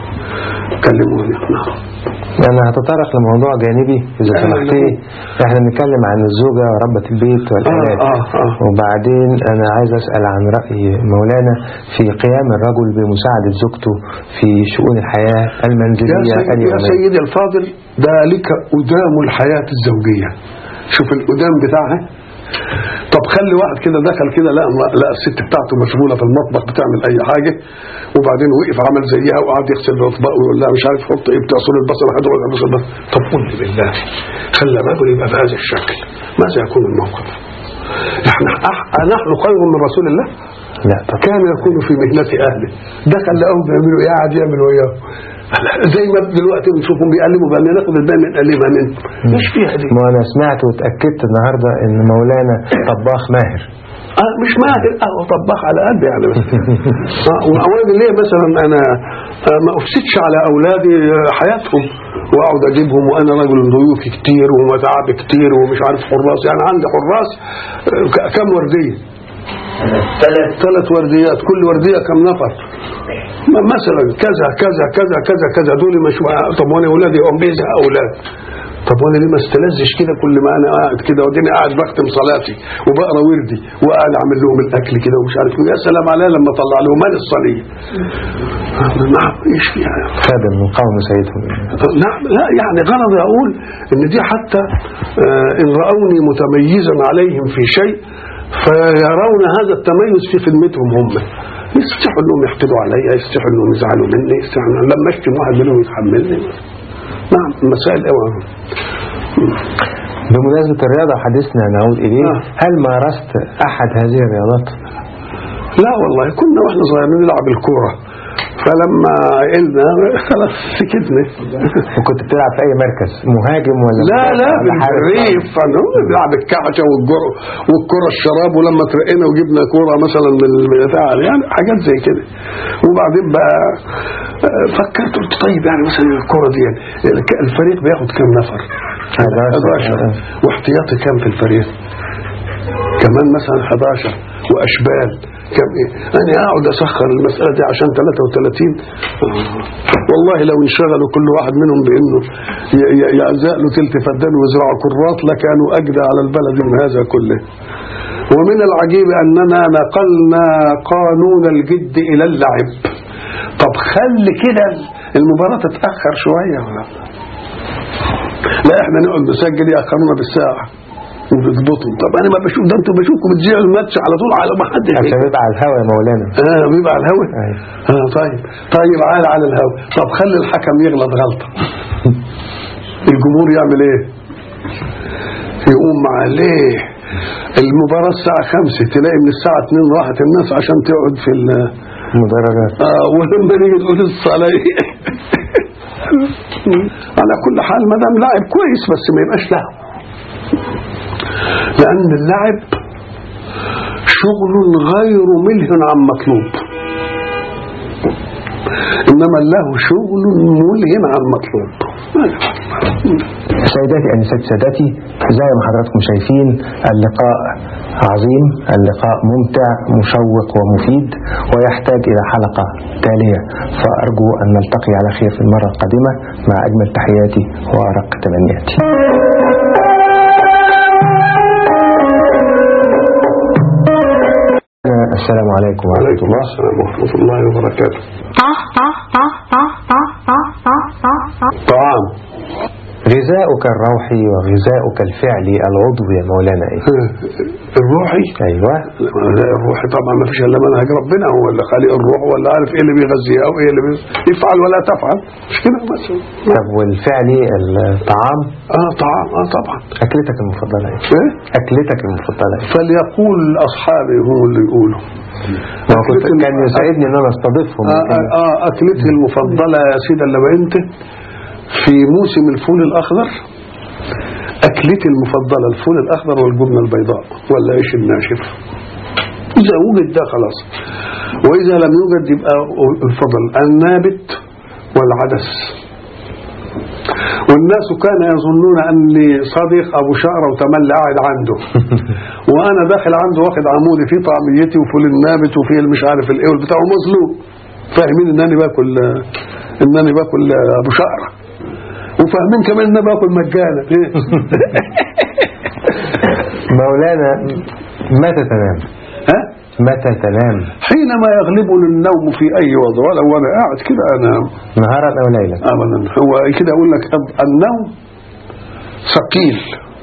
[SPEAKER 2] كلموني نعم
[SPEAKER 3] أنا هتطرق لموضوع جانبي إذا
[SPEAKER 2] آه،
[SPEAKER 3] سمحت لي إحنا بنتكلم عن الزوجة وربة البيت والأولاد
[SPEAKER 2] آه، آه، آه.
[SPEAKER 3] وبعدين أنا عايز أسأل عن رأي مولانا في قيام الرجل بمساعدة زوجته في شؤون الحياة
[SPEAKER 2] يا,
[SPEAKER 3] المنزلية
[SPEAKER 2] سيد يا
[SPEAKER 3] اليومية
[SPEAKER 2] سيدي الفاضل ذلك أدام الحياة الزوجية شوف الأدام بتاعها طب خلي واحد كده دخل كده لا لا الست بتاعته مشغوله في المطبخ بتعمل اي حاجه وبعدين وقف عمل زيها وقعد يغسل الاطباق ويقول لها مش عارف حط ايه بتعصر البصل حد ولا بصل البصل طب قل لي بالله خلى الرجل يبقى بهذا الشكل ماذا يكون الموقف؟ احنا أح- نحن خير من رسول الله
[SPEAKER 3] لا طب
[SPEAKER 2] كان يكون في مهنة أهله دخل لقوهم بيعملوا إيه قاعد يعمل وياه زي ما دلوقتي بنشوفهم بيقلبوا بقى ناخد الباقي من قلبها من مش فيها دي
[SPEAKER 3] ما أنا سمعت واتأكدت النهاردة إن مولانا طباخ ماهر
[SPEAKER 2] آه مش ماهر اه طباخ على قد يعني بس آه واولادي ليه مثلا انا آه ما افسدش على اولادي آه، حياتهم واقعد اجيبهم وانا رجل ضيوفي كتير ومتاعب كتير ومش عارف حراس يعني عندي حراس آه، ك- كم ورديه ثلاث ثلاث ورديات كل ورديه كم نفر م- مثلا كذا كذا كذا كذا كذا دول مش طب وانا اولادي هم بيزهق اولاد طب وانا ليه ما استلذش كده كل ما انا قاعد كده وديني قاعد بختم صلاتي وبقرا وردي وقاعد اعمل لهم الاكل كده ومش عارف ايه يا سلام عليا لما اطلع لهم مال الصينيه نعم ايش فيها
[SPEAKER 3] خادم من قوم سيدهم
[SPEAKER 2] نعم لا يعني غرضي اقول ان دي حتى آه، ان راوني متميزا عليهم في شيء فيرون هذا التميز في خدمتهم هم يستحوا انهم يحقدوا علي يستحوا انهم يزعلوا مني يستحوا إن- لما اشتم واحد منهم يتحملني نعم مسائل قوي
[SPEAKER 3] بمناسبة الرياضة حديثنا نعود إليه
[SPEAKER 2] آه.
[SPEAKER 3] هل مارست أحد هذه الرياضات؟
[SPEAKER 2] لا والله كنا واحنا صغيرين نلعب الكوره فلما عقلنا خلاص سكتنا
[SPEAKER 3] وكنت بتلعب في أي مركز مهاجم ولا
[SPEAKER 2] لا لا
[SPEAKER 3] ولا حارس؟
[SPEAKER 2] بالريف بنلعب الكعكه والجر والكره الشراب ولما ترقينا وجبنا كوره مثلا من البتاع يعني حاجات زي كده وبعدين بقى آه، فكرت قلت طيب يعني مثلا الكوره دي يعني الفريق بياخد كام نفر؟
[SPEAKER 3] 11.
[SPEAKER 2] 11 واحتياطي كام في الفريق؟ كمان مثلا 11 واشبال كم ايه انا اقعد اسخر المساله دي عشان 33 آه. والله لو انشغلوا كل واحد منهم بانه ي- ي- يعزق له تلت فدان ويزرعوا كرات لكانوا اجدى على البلد من هذا كله ومن العجيب اننا نقلنا قانون الجد الى اللعب طب خلي كده المباراه تتاخر شويه ولا لا احنا نقعد نسجل ياخرونا بالساعه وبيضبطوا طب انا ما بشوف ده انتوا بشوفكم بتذيعوا الماتش على طول على ما حد
[SPEAKER 3] عشان يبقى على الهوا يا مولانا
[SPEAKER 2] اه بيبقى على الهوا
[SPEAKER 3] أيوة.
[SPEAKER 2] اه طيب طيب عال على الهوا طب خلي الحكم يغلط غلطه الجمهور يعمل ايه يقوم مع ليه المباراة الساعة خمسة تلاقي من الساعة 2 راحت الناس عشان تقعد في ال
[SPEAKER 3] مدرجات
[SPEAKER 2] آه ولما نيجي نقول الصلاة على كل حال ما دام لاعب كويس بس ما يبقاش له لأن اللعب شغل غير ملح عن مطلوب إنما له شغل ملهم عن مطلوب
[SPEAKER 3] سيداتي أنسات سادتي زي ما حضراتكم شايفين اللقاء عظيم اللقاء ممتع مشوق ومفيد ويحتاج إلى حلقة تالية فأرجو أن نلتقي على خير في المرة القادمة مع أجمل تحياتي وأرق تمنياتي السلام عليكم ورحمة
[SPEAKER 2] وعليكم
[SPEAKER 3] الله
[SPEAKER 2] السلام ورحمة الله وبركاته طعام
[SPEAKER 3] غذاؤك الروحي وغذاؤك الفعلي العضوي يا مولانا إيه؟
[SPEAKER 2] الروحي
[SPEAKER 3] أيوة
[SPEAKER 2] لا الروحي طبعا ما فيش الا منهج ربنا هو اللي خالق الروح ولا عارف ايه اللي بيغذيها او ايه اللي بي... يفعل ولا تفعل مش كده بس
[SPEAKER 3] طب والفعلي الطعام
[SPEAKER 2] اه طعام اه طبعا
[SPEAKER 3] أكلتك المفضلة إيه؟
[SPEAKER 2] ايه
[SPEAKER 3] أكلتك المفضلة إيه؟
[SPEAKER 2] فليقول اصحابي هم اللي يقولوا
[SPEAKER 3] ما هو كنت
[SPEAKER 2] أكلتي
[SPEAKER 3] كان
[SPEAKER 2] الم-
[SPEAKER 3] يسعدني ان انا استضيفهم
[SPEAKER 2] آه,
[SPEAKER 3] لكن
[SPEAKER 2] آه, اه اكلتي المفضله يا سيدي اللي انت في موسم الفول الاخضر اكلتي المفضله الفول الاخضر والجبنه البيضاء والعيش الناشف اذا وجد ده خلاص واذا لم يوجد يبقى الفضل النابت والعدس والناس كان يظنون اني صديق ابو شعره وتملي قاعد عنده وانا داخل عنده واخد عمودي فيه طعميتي وفول النابت وفيه مش عارف الايه والبتاع مظلوم فاهمين انني باكل انني باكل ابو شعره وفاهمين كمان ان انا باكل مجانا إيه؟
[SPEAKER 3] مولانا متى تنام
[SPEAKER 2] ها
[SPEAKER 3] متى تنام
[SPEAKER 2] حينما يغلبني النوم في اي وضع ولو وانا قاعد كده انام
[SPEAKER 3] نهارا او ليلا
[SPEAKER 2] ابدا هو كده اقول لك أب النوم ثقيل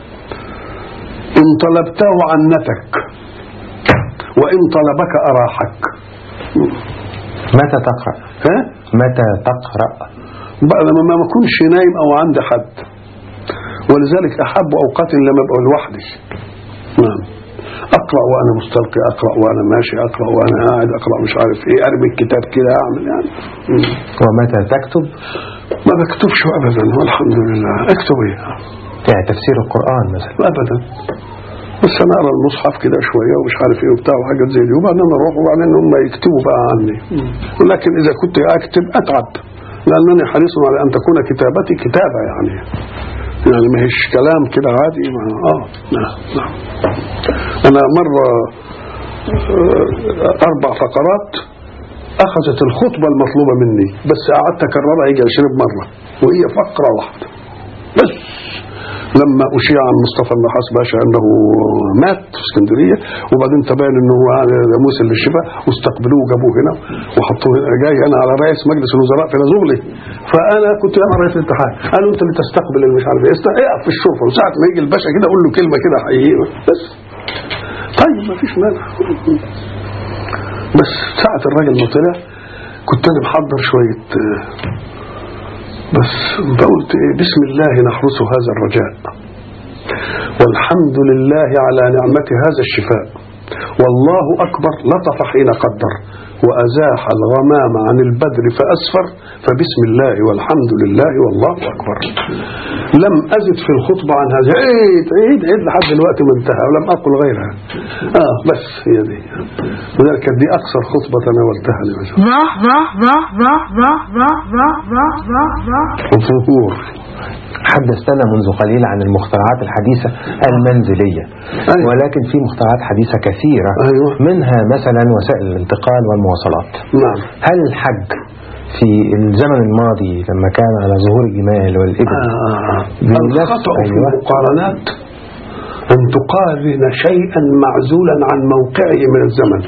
[SPEAKER 2] ان طلبته عنتك وان طلبك اراحك
[SPEAKER 3] متى تقرا
[SPEAKER 2] ها
[SPEAKER 3] متى تقرا
[SPEAKER 2] بقى لما ما اكونش نايم او عندي حد ولذلك احب اوقات لما ابقى لوحدي نعم اقرا وانا مستلقي اقرا وانا ماشي اقرا وانا قاعد اقرا مش عارف ايه ارمي الكتاب كده اعمل يعني مم.
[SPEAKER 3] ومتى تكتب
[SPEAKER 2] ما بكتبش ابدا والحمد لله اكتب ايه
[SPEAKER 3] يعني تفسير القران مثلا
[SPEAKER 2] ابدا بس انا اقرا المصحف كده شويه ومش عارف ايه وبتاع وحاجات زي دي وبعدين اروح وبعدين هم يكتبوا بقى عني ولكن اذا كنت اكتب اتعب لانني حريص على ان تكون كتابتي كتابه يعني يعني ما هيش كلام كده عادي ما اه نعم نعم انا مره آه، اربع فقرات اخذت الخطبه المطلوبه مني بس قعدت اكررها يجي 20 مره وهي فقره واحده بس لما أشيع عن مصطفى النحاس باشا أنه مات في اسكندرية وبعدين تبين أنه هو موسى للشفاء واستقبلوه وجابوه هنا وحطوه هنا. جاي أنا على رئيس مجلس الوزراء في لازوغلي فأنا كنت أنا رئيس الاتحاد قالوا أنت اللي تستقبل اللي مش عارف إيه است- اقف في الشرطة وساعة ما يجي الباشا كده أقول له كلمة كده حقيقية بس طيب ما فيش مانع بس ساعة الراجل ما طلع كنت أنا محضر شوية آه، بس قلت إيه بسم الله نحرس هذا الرجاء والحمد لله على نعمة هذا الشفاء والله أكبر لطف حين قدر وأزاح الغمام عن البدر فأسفر فبسم الله والحمد لله والله أكبر لم أزد في الخطبة عن هذا عيد عيد عيد لحد دلوقتي ما انتهى ولم أقل غيرها آه بس هي دي وذلك دي أقصر خطبة تناولتها لوجه الظهور
[SPEAKER 3] حدثتنا منذ قليل عن المخترعات الحديثة المنزلية
[SPEAKER 2] أيوة.
[SPEAKER 3] ولكن في مخترعات حديثة كثيرة
[SPEAKER 2] أيوة.
[SPEAKER 3] منها مثلا وسائل الانتقال والمواصلات
[SPEAKER 2] نعم
[SPEAKER 3] هل الحج في الزمن الماضي لما كان على ظهور الجمال والإبل
[SPEAKER 2] آه.
[SPEAKER 3] بنفس-
[SPEAKER 2] الخطأ في
[SPEAKER 3] أيوة.
[SPEAKER 2] المقارنات أن تقارن شيئا معزولا عن موقعه من الزمن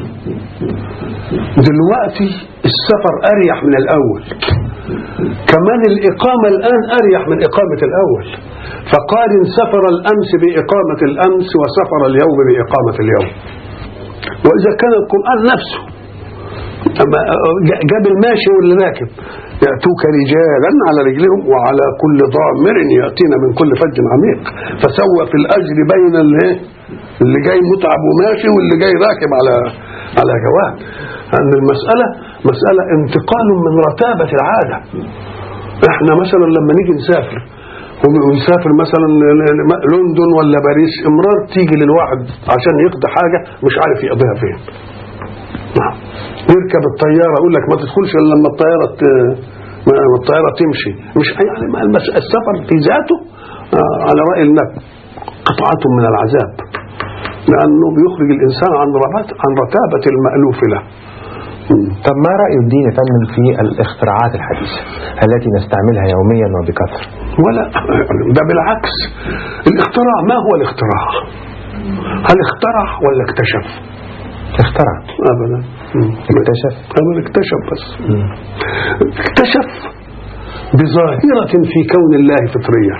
[SPEAKER 2] دلوقتي السفر أريح من الأول كمان الإقامة الآن أريح من إقامة الأول فقارن سفر الأمس بإقامة الأمس وسفر اليوم بإقامة اليوم وإذا كان القرآن نفسه أما جاب الماشي واللي راكب يأتوك رجالا على رجلهم وعلى كل ضامر يأتينا من كل فج عميق فسوى في الأجر بين الايه اللي جاي متعب وماشي واللي جاي راكب على على جواد أن المسألة مسألة انتقال من رتابة العادة احنا مثلا لما نيجي نسافر ونسافر مثلا ل- ل- لندن ولا باريس امرار تيجي للواحد عشان يقضي حاجة مش عارف يقضيها فين نعم يركب الطيارة يقول لك ما تدخلش الا لما الطيارة ت- ما الطيارة تمشي مش يعني ما المس- السفر في ذاته آه، على رأي النبي قطعة من العذاب لأنه بيخرج الإنسان عن ربات عن رتابة المألوف له مم.
[SPEAKER 3] طب ما رأي الدين يا فندم في الاختراعات الحديثة التي نستعملها يوميا وبكثرة
[SPEAKER 2] ولا ده بالعكس الاختراع ما هو الاختراع هل اخترع ولا اكتشف
[SPEAKER 3] اخترع
[SPEAKER 2] ابدا مم.
[SPEAKER 3] اكتشف
[SPEAKER 2] ابدا اكتشف بس اكتشف بظاهرة في كون الله فطرية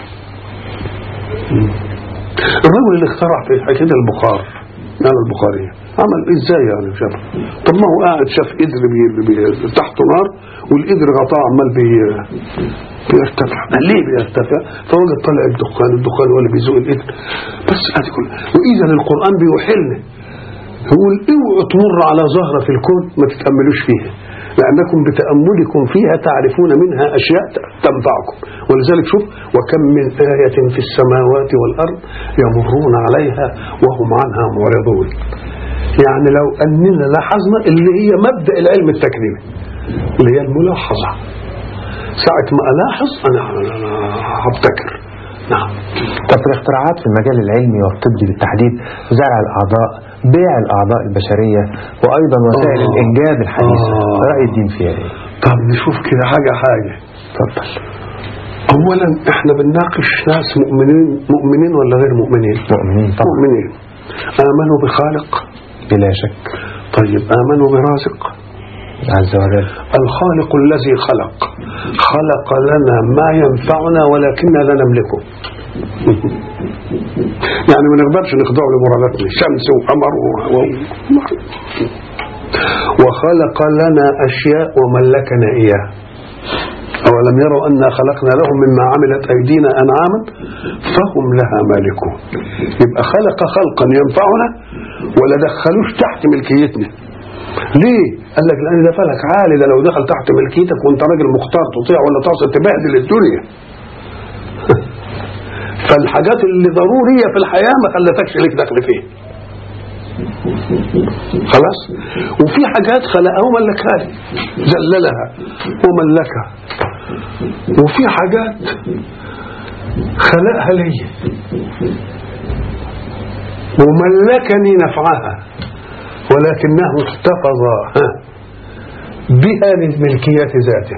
[SPEAKER 2] مم. الرجل اللي اخترع في حكاية البخار يعني البخارية عمل ازاي يعني شاف طب ما هو قاعد شاف قدر بي بي تحته نار والقدر غطاه عمال بي بيرتفع ليه بيرتفع فوجد طلع الدخان الدخان هو اللي بيزوق القدر بس ادي كله واذا القران بيوحلنا يقول اوعوا تمر على زهرة في الكون ما تتأملوش فيها لأنكم بتأملكم فيها تعرفون منها أشياء تنفعكم ولذلك شوف وكم من آية في السماوات والأرض يمرون عليها وهم عنها معرضون يعني لو أننا لاحظنا اللي هي مبدأ العلم التكريمي اللي هي الملاحظة ساعة ما ألاحظ أنا أنا هبتكر نعم
[SPEAKER 3] طب في الاختراعات في المجال العلمي والطبي بالتحديد زرع الأعضاء بيع الأعضاء البشرية وأيضا وسائل
[SPEAKER 2] آه.
[SPEAKER 3] الإنجاب الحديثة
[SPEAKER 2] آه.
[SPEAKER 3] رأي الدين فيها إيه؟
[SPEAKER 2] طب نشوف كده حاجة حاجة
[SPEAKER 3] اتفضل
[SPEAKER 2] اولا احنا بنناقش ناس مؤمنين مؤمنين ولا غير مؤمنين
[SPEAKER 3] مؤمنين طبعا
[SPEAKER 2] مؤمنين امنوا بخالق
[SPEAKER 3] بلا شك
[SPEAKER 2] طيب امنوا برازق
[SPEAKER 3] عز وجل
[SPEAKER 2] الخالق الذي خلق خلق لنا ما ينفعنا ولكننا لا نملكه يعني ما نقدرش نخضعه لمراداتنا شمس وقمر و... و... وخلق لنا اشياء وملكنا اياه أولم يروا أنا خلقنا لهم مما عملت أيدينا أنعاما فهم لها مالكون يبقى خلق خلقا ينفعنا ولا دخلوش تحت ملكيتنا ليه؟ قال لك لأن ده فلك عالي ده لو دخل تحت ملكيتك وأنت راجل مختار تطيع ولا تعصي تبهدل الدنيا فالحاجات اللي ضرورية في الحياة ما خلتكش لك دخل فيها خلاص وفي حاجات خلقها وملكها لي ذللها وملكها وفي حاجات خلقها لي وملكني نفعها ولكنه احتفظ ها، بها لملكية ذاته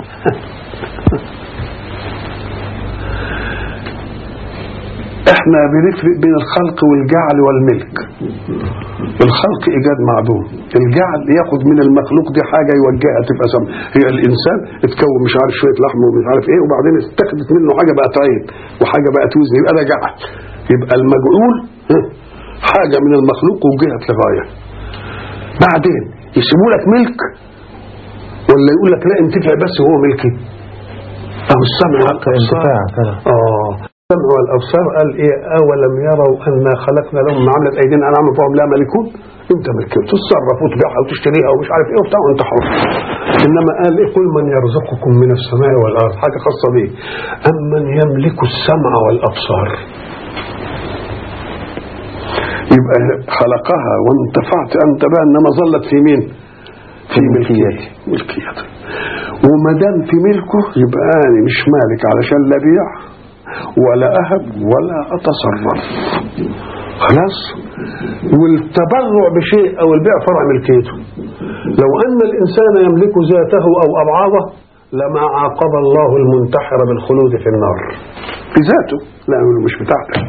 [SPEAKER 2] احنا بنفرق بين الخلق والجعل والملك الخلق ايجاد معدوم الجعل ياخد من المخلوق دي حاجه يوجهها تبقى سم هي الانسان اتكون مش عارف شويه لحم ومش عارف ايه وبعدين اتخذت منه حاجه بقت عين وحاجه بقت وزن يبقى ده جعل يبقى المجعول ها، حاجه من المخلوق وجهت لغايه بعدين يسيبوا لك ملك ولا يقول لك لا انتفع بس هو ملكي او السمع والابصار
[SPEAKER 3] انتفاع فعلا.
[SPEAKER 2] اه السمع والابصار قال ايه اولم يروا انا خلقنا لهم ما عملت ايدينا انعاما فهم لا ملكون انت ملك تتصرف وتبيعها وتشتريها ومش عارف ايه وبتاع وانت حر انما قال ايه قل من يرزقكم من السماء والارض حاجه خاصه بيه امن يملك السمع والابصار يبقى خلقها وانتفعت انت بها انما ظلت في مين؟ في ملكيته ملكيته وما دام في ملكه يبقى انا مش مالك علشان لا بيع ولا اهب ولا اتصرف خلاص والتبرع بشيء او البيع فرع ملكيته لو ان الانسان يملك ذاته او ابعاضه لما عاقب الله المنتحر بالخلود في النار بذاته لانه مش بتاعتك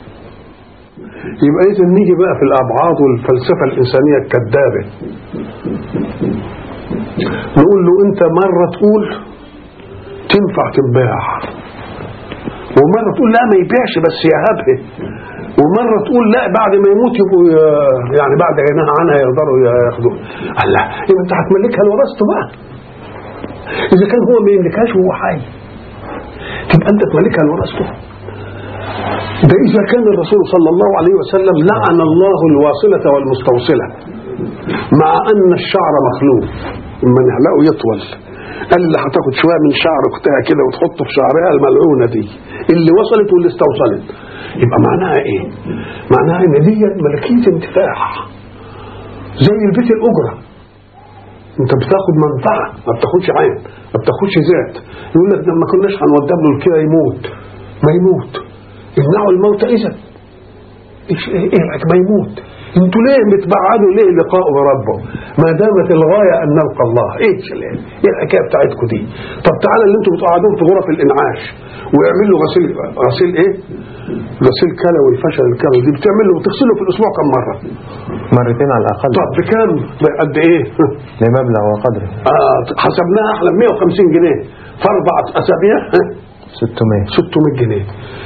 [SPEAKER 2] يبقى اذا نيجي بقى في الابعاض والفلسفه الانسانيه الكذابه نقول له انت مره تقول تنفع تنباع ومره تقول لا ما يبيعش بس يهبه ومره تقول لا بعد ما يموت يبقوا ي- يعني بعد غناها عنها يقدروا ياخدوها قال لا يبقى انت هتملكها لورثته بقى اذا كان هو ما يملكهاش وهو حي تبقى انت تملكها لورثته ده إذا كان الرسول صلى الله عليه وسلم لعن الله الواصلة والمستوصلة مع أن الشعر مخلوق لما نحلقه يطول قال اللي هتاخد شوية من شعر أختها كده وتحطه في شعرها الملعونة دي اللي وصلت واللي استوصلت يبقى معناها إيه؟ معناها إن دي ملكية انتفاع زي البيت الأجرة انت بتاخد منفعه ما بتاخدش عين ما بتاخدش ذات يقول لك لما كناش هنودب له الكلى يموت ما يموت امنعوا الموت اذا ايش ايه إيه ما يموت انتوا ليه بتبعدوا ليه لقاء بربه ما دامت الغايه ان نلقى الله ايش ايه إيه الحكايه بتاعتكم دي طب تعالى اللي انتوا بتقعدوهم في غرف الانعاش ويعمل له غسيل غسيل ايه غسيل كلوي فشل الكلوي دي بتعمل له بتغسله في الاسبوع كم مره
[SPEAKER 3] مرتين على الأقل
[SPEAKER 2] طب بكام قد ايه
[SPEAKER 3] لمبلغ وقدره
[SPEAKER 2] آه حسبناها احنا 150 جنيه في اربع اسابيع
[SPEAKER 3] 600
[SPEAKER 2] 600 جنيه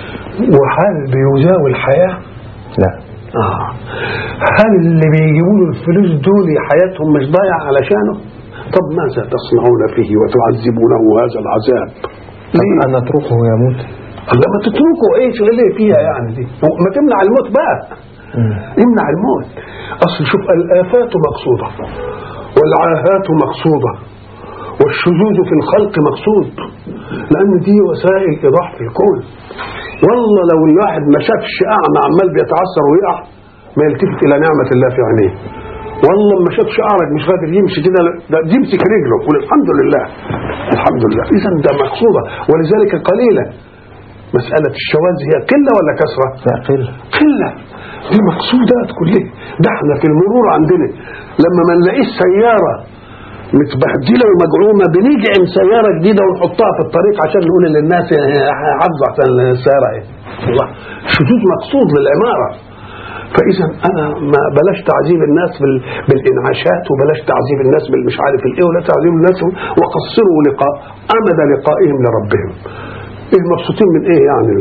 [SPEAKER 2] وهل بيزاوي الحياه؟
[SPEAKER 3] لا
[SPEAKER 2] آه. هل اللي بيجيبوا له الفلوس دول حياتهم مش ضايعه علشانه؟ طب ماذا تصنعون فيه وتعذبونه هذا العذاب؟
[SPEAKER 3] طب
[SPEAKER 2] ليه؟
[SPEAKER 3] أن نتركه يموت
[SPEAKER 2] لما تتركوا ايه شو ليه فيها يعني دي؟ ما تمنع الموت بقى
[SPEAKER 3] مم.
[SPEAKER 2] امنع الموت اصل شوف الافات مقصوده والعاهات مقصوده والشذوذ في الخلق مقصود لان دي وسائل ايضاح في الكون والله لو الواحد ما شافش اعمى عمال بيتعثر ويقع ما يلتفت الى نعمه الله في عينيه والله ما شافش اعرج مش قادر يمشي كده ده يمسك رجله يقول الحمد لله الحمد لله اذا ده مقصوده ولذلك قليلا مساله الشواذ هي قله ولا كثره؟
[SPEAKER 3] لا قل
[SPEAKER 2] قلة دي مقصودات كلها ده احنا في المرور عندنا لما ما نلاقيش سيارة متبهدلة ومجعومة بنجعم سيارة جديدة ونحطها في الطريق عشان نقول للناس حافظوا عشان السيارة ايه الله شذوذ مقصود للعمارة فإذا أنا ما بلاش تعذيب الناس بال... بالإنعاشات وبلاش تعذيب الناس بالمش عارف الإيه ولا تعذيب الناس وقصروا لقاء أمد لقائهم لربهم ايه مبسوطين من ايه يعني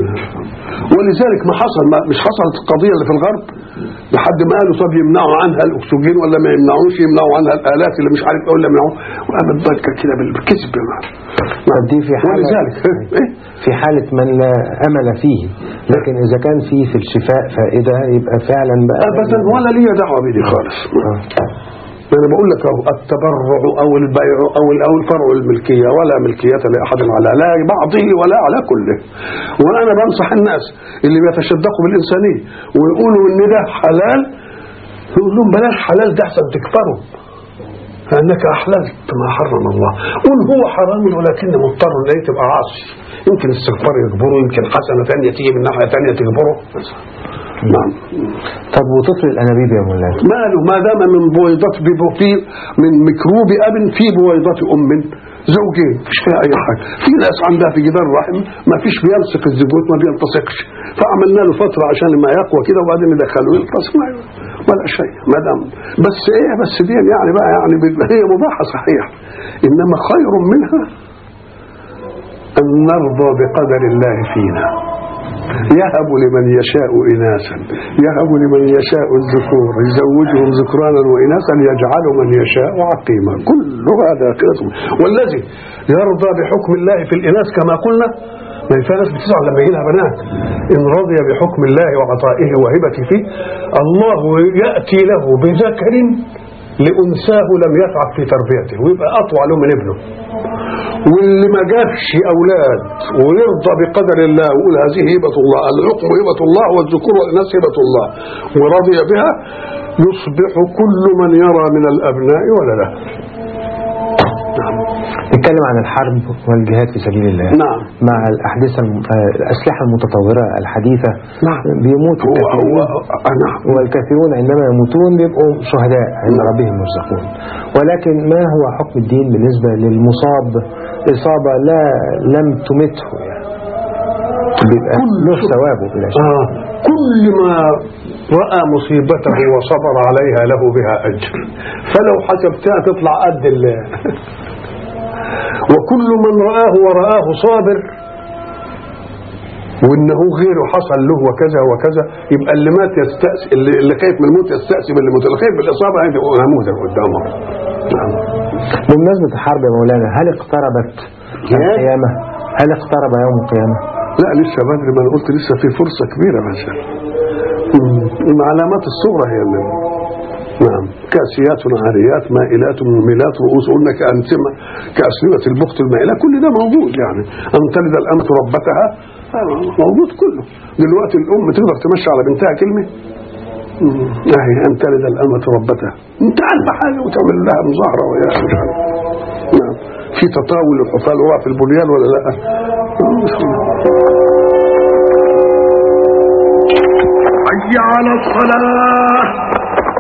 [SPEAKER 2] ولذلك ما حصل ما مش حصلت القضيه اللي في الغرب لحد ما قالوا طب يمنعوا عنها الاكسجين ولا ما يمنعوش يمنعوا عنها الالات اللي مش عارف ايه ولا يمنعوا وقامت ضجه كده بالكذب
[SPEAKER 3] طب دي في حالة
[SPEAKER 2] ولذلك ايه
[SPEAKER 3] في حالة من لا أمل فيه لكن إذا كان فيه في الشفاء فائدة يبقى فعلا بقى
[SPEAKER 2] ابدا ولا لي دعوه بدي خالص انا بقول لك اهو التبرع او البيع او او الفرع الملكيه ولا ملكيه لاحد على لا بعضه ولا على كله وانا بنصح الناس اللي بيتشدقوا بالانسانيه ويقولوا ان ده حلال يقول لهم بلاش حلال ده احسن تكفروا فانك احللت ما حرم الله قل هو حرام ولكن مضطر اليه تبقى عاصي يمكن استغفار يجبره يمكن حسنه ثانيه تيجي من ناحيه ثانيه تجبره نعم
[SPEAKER 3] طب وطفل الأنابيب يا مولانا
[SPEAKER 2] ماله ما دام من بويضة بيبو- في من ميكروب اب في بويضة ام زوجين مفيش فيها اي حاجه في ناس عندها في جدار الرحم ما فيش بيلصق الزيجوت ما بيلتصقش فعملنا له فتره عشان لما يقوى كده وبعدين ندخله يلتصق ما ولا شيء ما دام بس ايه بس دي يعني بقى يعني بيبقى هي مباحه صحيح انما خير منها ان نرضى بقدر الله فينا يهب لمن يشاء إناثا يهب لمن يشاء الذكور يزوجهم ذكرانا وإناثا يجعل من يشاء عقيما كل هذا كده والذي يرضى بحكم الله في الإناث كما قلنا ما في ناس بتزعل لما يجي لها بنات إن رضي بحكم الله وعطائه وهبته فيه الله يأتي له بذكر لأنثاه لم يتعب في تربيته ويبقى أطوع له من ابنه واللي ما جابش اولاد ويرضى بقدر الله ويقول هذه هبه الله الحكم هبه الله والذكور والاناث هبه الله ورضي بها يصبح كل من يرى من الابناء ولده نعم
[SPEAKER 3] نتكلم عن الحرب والجهاد في سبيل الله
[SPEAKER 2] نعم
[SPEAKER 3] مع الأحداث الم- آه، الأسلحة المتطورة الحديثة
[SPEAKER 2] نعم
[SPEAKER 3] بيموت
[SPEAKER 2] هو هو
[SPEAKER 3] الكثيرون
[SPEAKER 2] آه، نعم
[SPEAKER 3] والكثيرون عندما يموتون بيبقوا شهداء عند ربهم يرزقون ولكن ما هو حكم الدين بالنسبة للمصاب إصابة لا لم تمته يعني بيبقى
[SPEAKER 2] كل
[SPEAKER 3] له
[SPEAKER 2] شيء.
[SPEAKER 3] ثوابه بلا شك
[SPEAKER 2] آه كل ما رأى مصيبته وصبر عليها له بها أجر فلو حسبتها تطلع قد ال وكل من رآه ورآه صابر وانه غيره حصل له وكذا وكذا يبقى اللي مات يستأس اللي, اللي خايف من الموت يستأسي باللي موت اللي خايف من الاصابه هيبقى نموذج قدامه نعم
[SPEAKER 3] بمناسبة الحرب يا مولانا هل اقتربت القيامة هل اقترب يوم القيامة
[SPEAKER 2] لا لسه بدري ما انا قلت لسه في فرصة كبيرة مثلا علامات الصغرى هي اللي نعم كاسيات عاريات مائلات مميلات رؤوس قلنا كأنتمة كأسنمة البخت المائلة كل ده موجود يعني أن تلد الأمة ربتها آه، موجود كله دلوقتي الأم تقدر تمشي على بنتها كلمة مم. أهي أن تلد الأمة ربتها أنت عارفة حاجة وتعمل لها مظاهرة ويا مش عارف نعم في تطاول الحفاة اللي هو في البنيان ولا لا
[SPEAKER 5] حي على الصلاة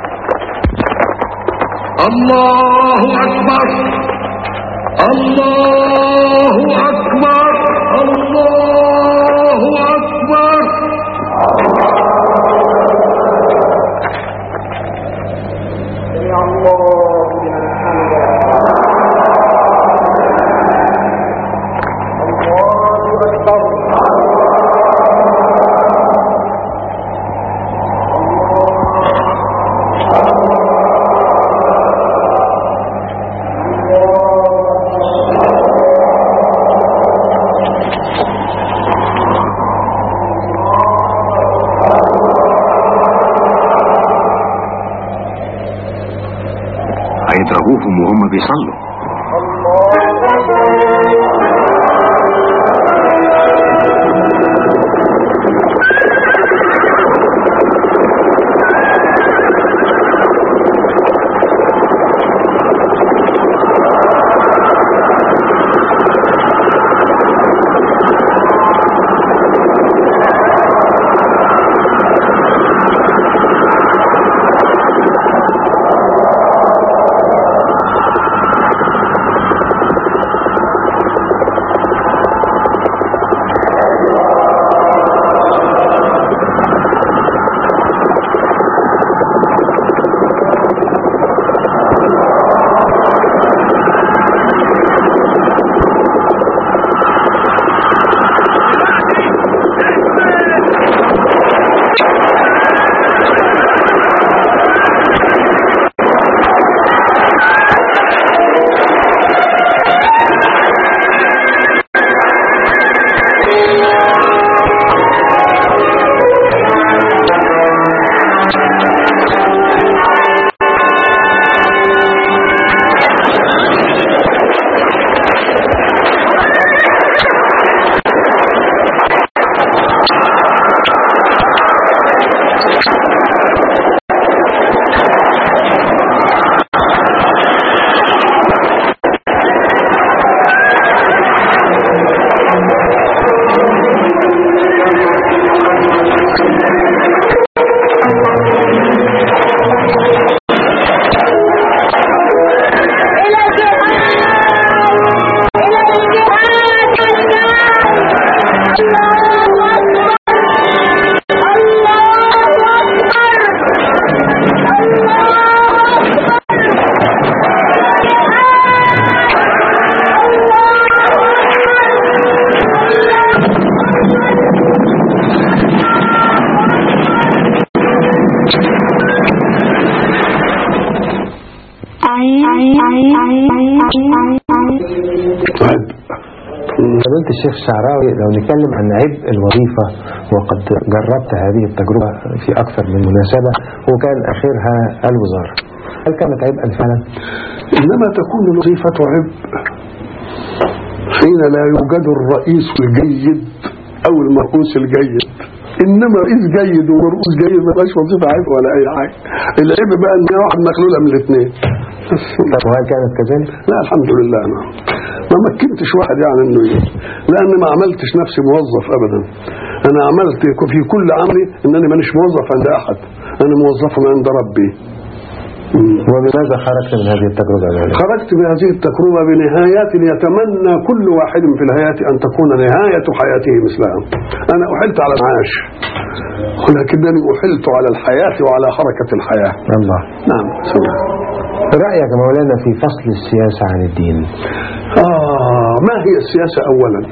[SPEAKER 5] الله أكبر الله أكبر الله أكبر
[SPEAKER 6] هيضربوهم وهم بيصلوا
[SPEAKER 2] طيب
[SPEAKER 3] فضيلة الشيخ الشعراوي لو نتكلم عن عبء الوظيفة وقد جربت هذه التجربة في أكثر من مناسبة وكان آخرها الوزارة هل كانت عبئا فعلا؟
[SPEAKER 2] إنما تكون الوظيفة عبء حين لا يوجد الرئيس الجيد أو المرؤوس الجيد إنما رئيس جيد ومرؤوس جيد ما بقاش وظيفة عيب ولا أي حاجة العيب بقى إن واحد مخلولة من الاثنين
[SPEAKER 3] طب وهل كانت كذلك؟
[SPEAKER 2] لا الحمد لله أنا ما مكنتش واحد يعني إنه ي- لأن ما عملتش نفسي موظف أبدا أنا عملت في كل عملي إنني مانيش موظف عند أحد أنا موظف من عند ربي
[SPEAKER 3] وبماذا خرجت من هذه التجربة يا مولانا؟
[SPEAKER 2] خرجت بهذه التجربة بنهايات يتمنى كل واحد في الحياة أن تكون نهاية حياته مثلها أنا أحلت على المعاش ولكنني أحلت على الحياة وعلى حركة الحياة
[SPEAKER 3] الله
[SPEAKER 2] نعم سمع.
[SPEAKER 3] رأيك يا مولانا في فصل السياسة عن الدين
[SPEAKER 2] آه ما هي السياسة أولا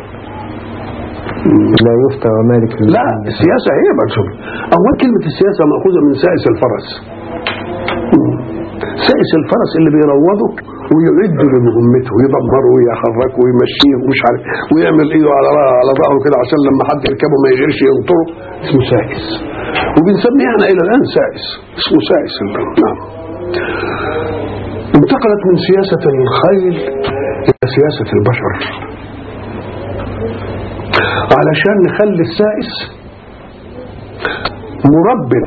[SPEAKER 3] لا يفتى ومالك
[SPEAKER 2] لا السياسة هي مكتوب أول كلمة السياسة مأخوذة من سائس الفرس مم. سائس الفرس اللي بيروضه ويعدوا لمهمته ويدمروا ويحركوا ويمشيه ومش عارف ويعمل ايده على على ظهره كده عشان لما حد يركبه ما يغيرش ينطره اسمه سائس وبنسميه احنا الى الان سائس اسمه سائس نعم انتقلت من سياسة الخيل إلى سياسة البشر علشان نخلي السائس مربي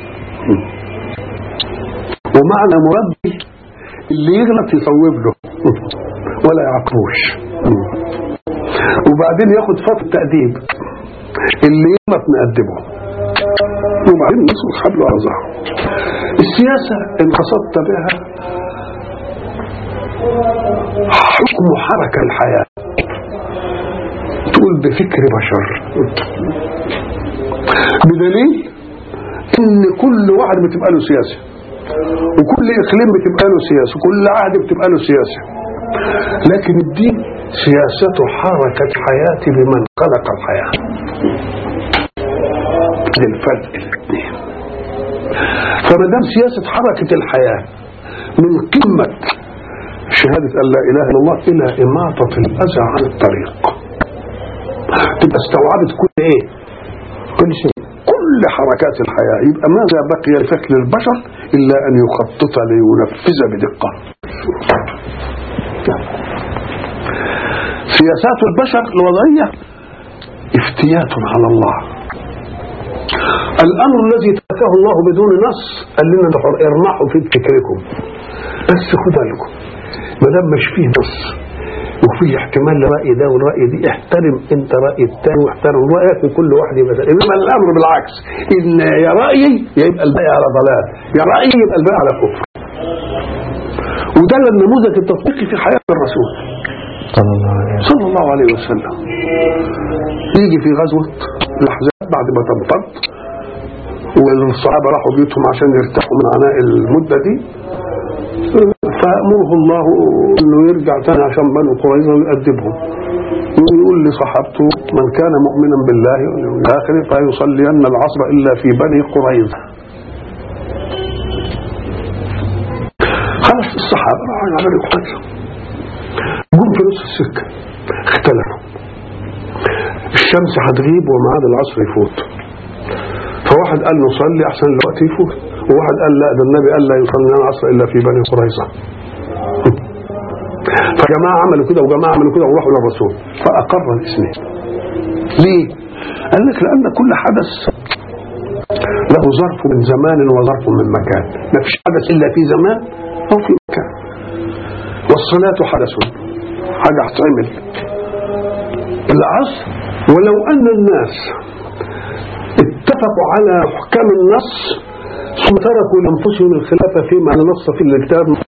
[SPEAKER 2] ومعنى مربي اللي يغلط يصوب له ولا يعاقبوش وبعدين ياخد فترة تأديب اللي يغلط نأدبه وبعدين نصبح حبل على ظهره السياسة إن قصدت بها حكم حركة الحياة تقول بفكر بشر بدليل ان كل واحد بتبقى له سياسة وكل اقليم بتبقى له سياسة وكل عهد بتبقى له سياسة لكن الدين سياسة حركة حياة بمن خلق الحياة ده الفرق الاثنين فما دام سياسة حركة الحياة من قمة شهادة أن لا إله إلا الله إلى إماطة الأذى عن الطريق تبقى استوعبت كل إيه كل شيء كل حركات الحياة يبقى ماذا بقي لفكر البشر إلا أن يخطط لينفذ بدقة سياسات البشر الوضعية افتيات على الله الأمر الذي تركه الله بدون نص قال لنا ارمحوا في فكركم بس خدوا بالكم ما دام مش فيه نص وفيه احتمال لرأي ده والرأي دي احترم انت رأي التاني واحترم رأيك وكل واحد يبقى ده. انما الامر بالعكس ان يا رأيي يبقى الباقي على ضلال يا رأيي يبقى الباقي على كفر وده النموذج التطبيقي في حياة الرسول
[SPEAKER 3] صلى الله عليه وسلم
[SPEAKER 2] صلى الله عليه وسلم يجي في غزوة الأحزاب بعد ما تمطر والصحابة راحوا بيوتهم عشان يرتاحوا من عناء المدة دي فأمره الله أنه يرجع تاني عشان بنو قريظة ويأدبهم ويقول لصحابته من كان مؤمنا بالله واليوم الآخر فيصلين العصر إلا في بني قريظة خلص الصحابة راحوا على بني قريظة جم في نص السكة اختلفوا الشمس هتغيب وميعاد العصر يفوت فواحد قال نصلي احسن الوقت يفوت وواحد قال لا ده النبي قال لا يصلي العصر الا في بني قريظه فجماعه عملوا كده وجماعه عملوا كده وراحوا للرسول فاقر الاثنين ليه؟ قال لك لان كل حدث له ظرف من زمان وظرف من مكان ما فيش حدث الا في زمان او في مكان والصلاه حدث حاجه هتعمل العصر ولو ان الناس اتفقوا على احكام النص ثم تركوا لانفسهم الخلافه فيما نص في الكتاب